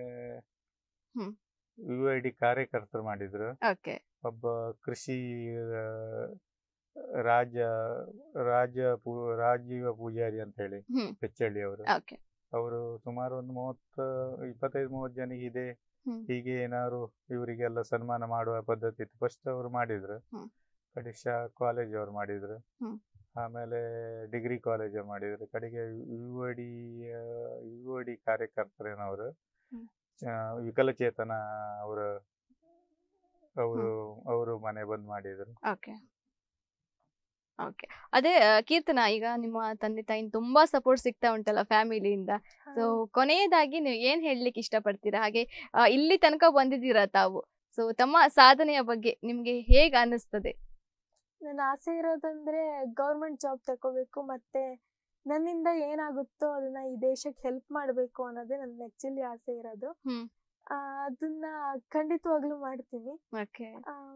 ಹ್ಮ್. ಯು ಐ ಡಿ ಕಾರ್ಯಕರ್ತರು ಮಾಡಿದ್ರು ಓಕೆ ಒಬ್ಬ ಕೃಷಿ ಆ, ರಾಜ ರಾಜ ಪೂ ರಾಜೀವ ಪೂಜಾರಿ ಅಂತ ಹೇಳಿ ಹ್ಮ್. ಪೆಚ್ಚಳ್ಳಿ ಅವರು ಓಕೆ ಅವರು ಸುಮಾರು ಒಂದು ಮೂವತ್ತು ಇಪ್ಪತ್ತೈದು ಮೂವತ್ತು ಜನಿಗೆ ಇದೆ ಹ್ಮ್. ಹೀಗೆ ಏನಾದ್ರು ಇವರಿಗೆಲ್ಲ ಸನ್ಮಾನ ಮಾಡುವ ಪದ್ಧತಿ ಇತ್ತು ಫಸ್ಟ್ ಅವರು ಮಾಡಿದ್ರು ಹ್ಮ್. ಕಡಿಶ ಕಾಲೇಜ್ ಅವ್ರು ಮಾಡಿದ್ರು ಹ್ಮ್. ಆಮೇಲೆ ಡಿಗ್ರಿ ಕಾಲೇಜ್ ಅವ್ರು ಮಾಡಿದ್ರು ಕಡೆಗೆ U I D U I D ಕಾರ್ಯಕರ್ತರೇನವರು ಹ್ಮ್. ಆ, ವಿಕಲಚೇತನ ಅವರು ಅವರು ಅವರು ಮನೆ ಬಂದ್ ಮಾಡಿದ್ರು ಓಕೆ ಓಕೆ ಅದೇ ಆ, ಕೀರ್ತನ ಈಗ ನಿಮ್ಮ ತಂದೆ ತಾಯಿನ ತುಂಬಾ ಸಪೋರ್ಟ್ ಸಿಗ್ತಾ ಉಂಟಲ್ಲ ಫ್ಯಾಮಿಲಿಯಿಂದ ಸೊ ಕೊನೆಯದಾಗಿ ನೀವು ಏನ್ ಹೇಳಲಿಕ್ಕೆ ಇಷ್ಟಪಡ್ತೀರಾ ಹಾಗೆ ಆ, ಇಲ್ಲಿ ತನಕ ಬಂದಿದ್ದೀರಾ ತಾವು ಸೊ ತಮ್ಮ ಸಾಧನೆಯ ಬಗ್ಗೆ ನಿಮ್ಗೆ ಹೇಗ್ ಅನಿಸ್ತದೆ ನನ್ನ ಆಸೆ ಇರೋದಂದ್ರೆ ಗೌರ್ಮೆಂಟ್ ಜಾಬ್ ತಗೋಬೇಕು ಮತ್ತೆ ನನ್ನಿಂದ ಏನಾಗುತ್ತೋ ಅದನ್ನ ಈ ದೇಶಕ್ಕೆ ಹೆಲ್ಪ್ ಮಾಡ್ಬೇಕು ಅನ್ನೋದೇ ನನ್ನ ಆಕ್ಚುಲಿ ಆಸೆ ಇರೋದು ಹ್ಮ್. ಆ, ಅದನ್ನ ಖಂಡಿತವಾಗ್ಲೂ ಮಾಡ್ತೀನಿ ಓಕೆ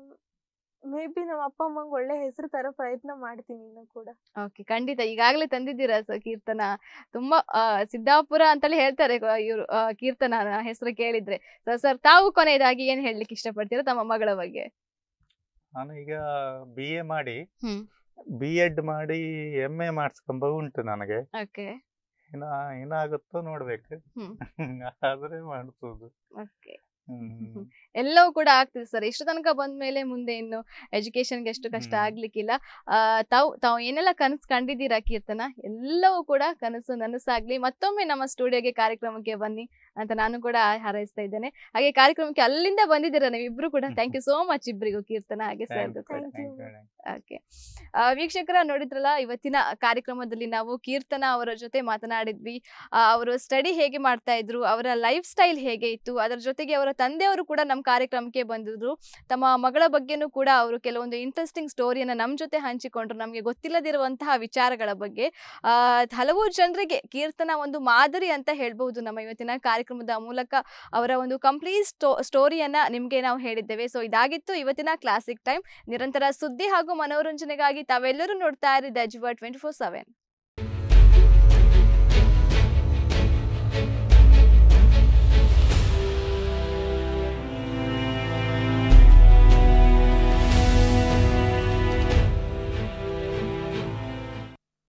ಮೇ ಬಿ ನಮ್ಮ ಅಪ್ಪ ಅಮ್ಮಂಗೆ ಒಳ್ಳೆ ಹೆಸರು ತರೋ ಪ್ರಯತ್ನ ಮಾಡ್ತೀನಿ ಇನ್ನು ಕೂಡ ಓಕೆ ಖಂಡಿತ ಈಗಾಗಲೇ ತಂದಿದ್ದೀರಾ ಸರ್ ಕೀರ್ತನ ತುಂಬಾ ಆ, ಸಿದ್ದಾಪುರ ಅಂತಲೇ ಹೇಳ್ತಾರೆ ಇವರು ಕೀರ್ತನ ಹೆಸರು ಕೇಳಿದ್ರೆ ಸೊ ಸರ್ ತಾವು ಕೊನೆಯದಾಗಿ ಏನ್ ಹೇಳಲಿಕ್ಕೆ ಇಷ್ಟಪಡ್ತೀರಾ ತಮ್ಮ ಮಗಳ ಬಗ್ಗೆ ನಾನು ಈಗ ಬಿ ಎ ಮಾಡಿ ಹ್ಮ್. ಬಿ ಎಡ್ ಮಾಡಿ ಎಮ್ ಎ ಮಾಡಿಸ್ಕೊಂಬ ಉಂಟು ನನಗೆ ಓಕೆ ಇನ್ನ ಏನಾಗುತ್ತೋ ನೋಡ್ಬೇಕು ಹ್ಮ್. ಆದ್ರೆ ಮಾಡಿಸೋದು ಓಕೆ ಹ್ಮ್ ಎಲ್ಲವೂ ಕೂಡ ಆಗ್ತದೆ ಸರ್ ಇಷ್ಟು ತನಕ ಬಂದ್ಮೇಲೆ ಮುಂದೆ ಇನ್ನು ಎಜುಕೇಶನ್ಗೆ ಎಷ್ಟು ಕಷ್ಟ ಹ್ಮ್. ಆಗ್ಲಿಕ್ಕಿಲ್ಲ ಆ, ತಾವು ತಾವು ಏನೆಲ್ಲ ಕನಸು ಕಂಡಿದ್ದೀರಾ ಕೀರ್ತನ ಎಲ್ಲವೂ ಕೂಡ ಕನಸು ನನಸಾಗ್ಲಿ ಮತ್ತೊಮ್ಮೆ ನಮ್ಮ ಸ್ಟುಡಿಯೋಗೆ ಕಾರ್ಯಕ್ರಮಕ್ಕೆ ಬನ್ನಿ ಅಂತ ನಾನು ಕೂಡ ಹಾರೈಸ್ತಾ ಇದ್ದೇನೆ ಹಾಗೆ ಕಾರ್ಯಕ್ರಮಕ್ಕೆ ಅಲ್ಲಿಂದ ಬಂದಿದ್ದೀರಾ ನೀವು ಇಬ್ರು ಕೂಡ ಥ್ಯಾಂಕ್ ಯು ಸೋ ಮಚ್ ಇಬ್ರಿಗೂ ಕೀರ್ತನ ಹಾಗೆ ಸರ್ Thank ಕೂಡ Thank you. Thank you. Okay ವೀಕ್ಷಕರ ನೋಡಿದ್ರಲ್ಲ ಇವತ್ತಿನ ಕಾರ್ಯಕ್ರಮದಲ್ಲಿ ನಾವು ಕೀರ್ತನ ಅವರ ಜೊತೆ ಮಾತನಾಡಿದ್ವಿ ಆ, ಅವರು ಸ್ಟಡಿ ಹೇಗೆ ಮಾಡ್ತಾ ಇದ್ರು ಅವರ ಲೈಫ್ ಸ್ಟೈಲ್ ಹೇಗೆ ಇತ್ತು ಅದರ ಜೊತೆಗೆ ಅವರ ತಂದೆಯವರು ಕೂಡ ನಮ್ಗೆ ನಮ್ಮ ಕಾರ್ಯಕ್ರಮಕ್ಕೆ ಬಂದಿದ್ರು ತಮ್ಮ ಮಗಳ ಬಗ್ಗೆನೂ ಕೂಡ ಅವರು ಕೆಲವೊಂದು ಇಂಟ್ರೆಸ್ಟಿಂಗ್ ಸ್ಟೋರಿಯನ್ನು ನಮ್ಮ ಜೊತೆ ಹಂಚಿಕೊಂಡ್ರು ನಮಗೆ ಗೊತ್ತಿಲ್ಲದಿರುವಂತಹ ವಿಚಾರಗಳ ಬಗ್ಗೆ ಆ, ಹಲವು ಜನರಿಗೆ ಕೀರ್ತನ ಒಂದು ಮಾದರಿ ಅಂತ ಹೇಳ್ಬಹುದು ನಮ್ಮ ಇವತ್ತಿನ ಕಾರ್ಯಕ್ರಮದ ಮೂಲಕ ಅವರ ಒಂದು ಕಂಪ್ಲೀಟ್ ಸ್ಟೋ ಸ್ಟೋರಿಯನ್ನ ನಿಮಗೆ ನಾವು ಹೇಳಿದ್ದೇವೆ ಸೊ ಇದಾಗಿತ್ತು ಇವತ್ತಿನ ಕ್ಲಾಸಿಕ್ ಟೈಮ್ ನಿರಂತರ ಸುದ್ದಿ ಹಾಗೂ ಮನೋರಂಜನೆಗಾಗಿ ತಾವೆಲ್ಲರೂ ನೋಡ್ತಾ ಇರಿ ದಜ್ವ ಟ್ವೆಂಟಿ ಫೋರ್ ಸೆವೆನ್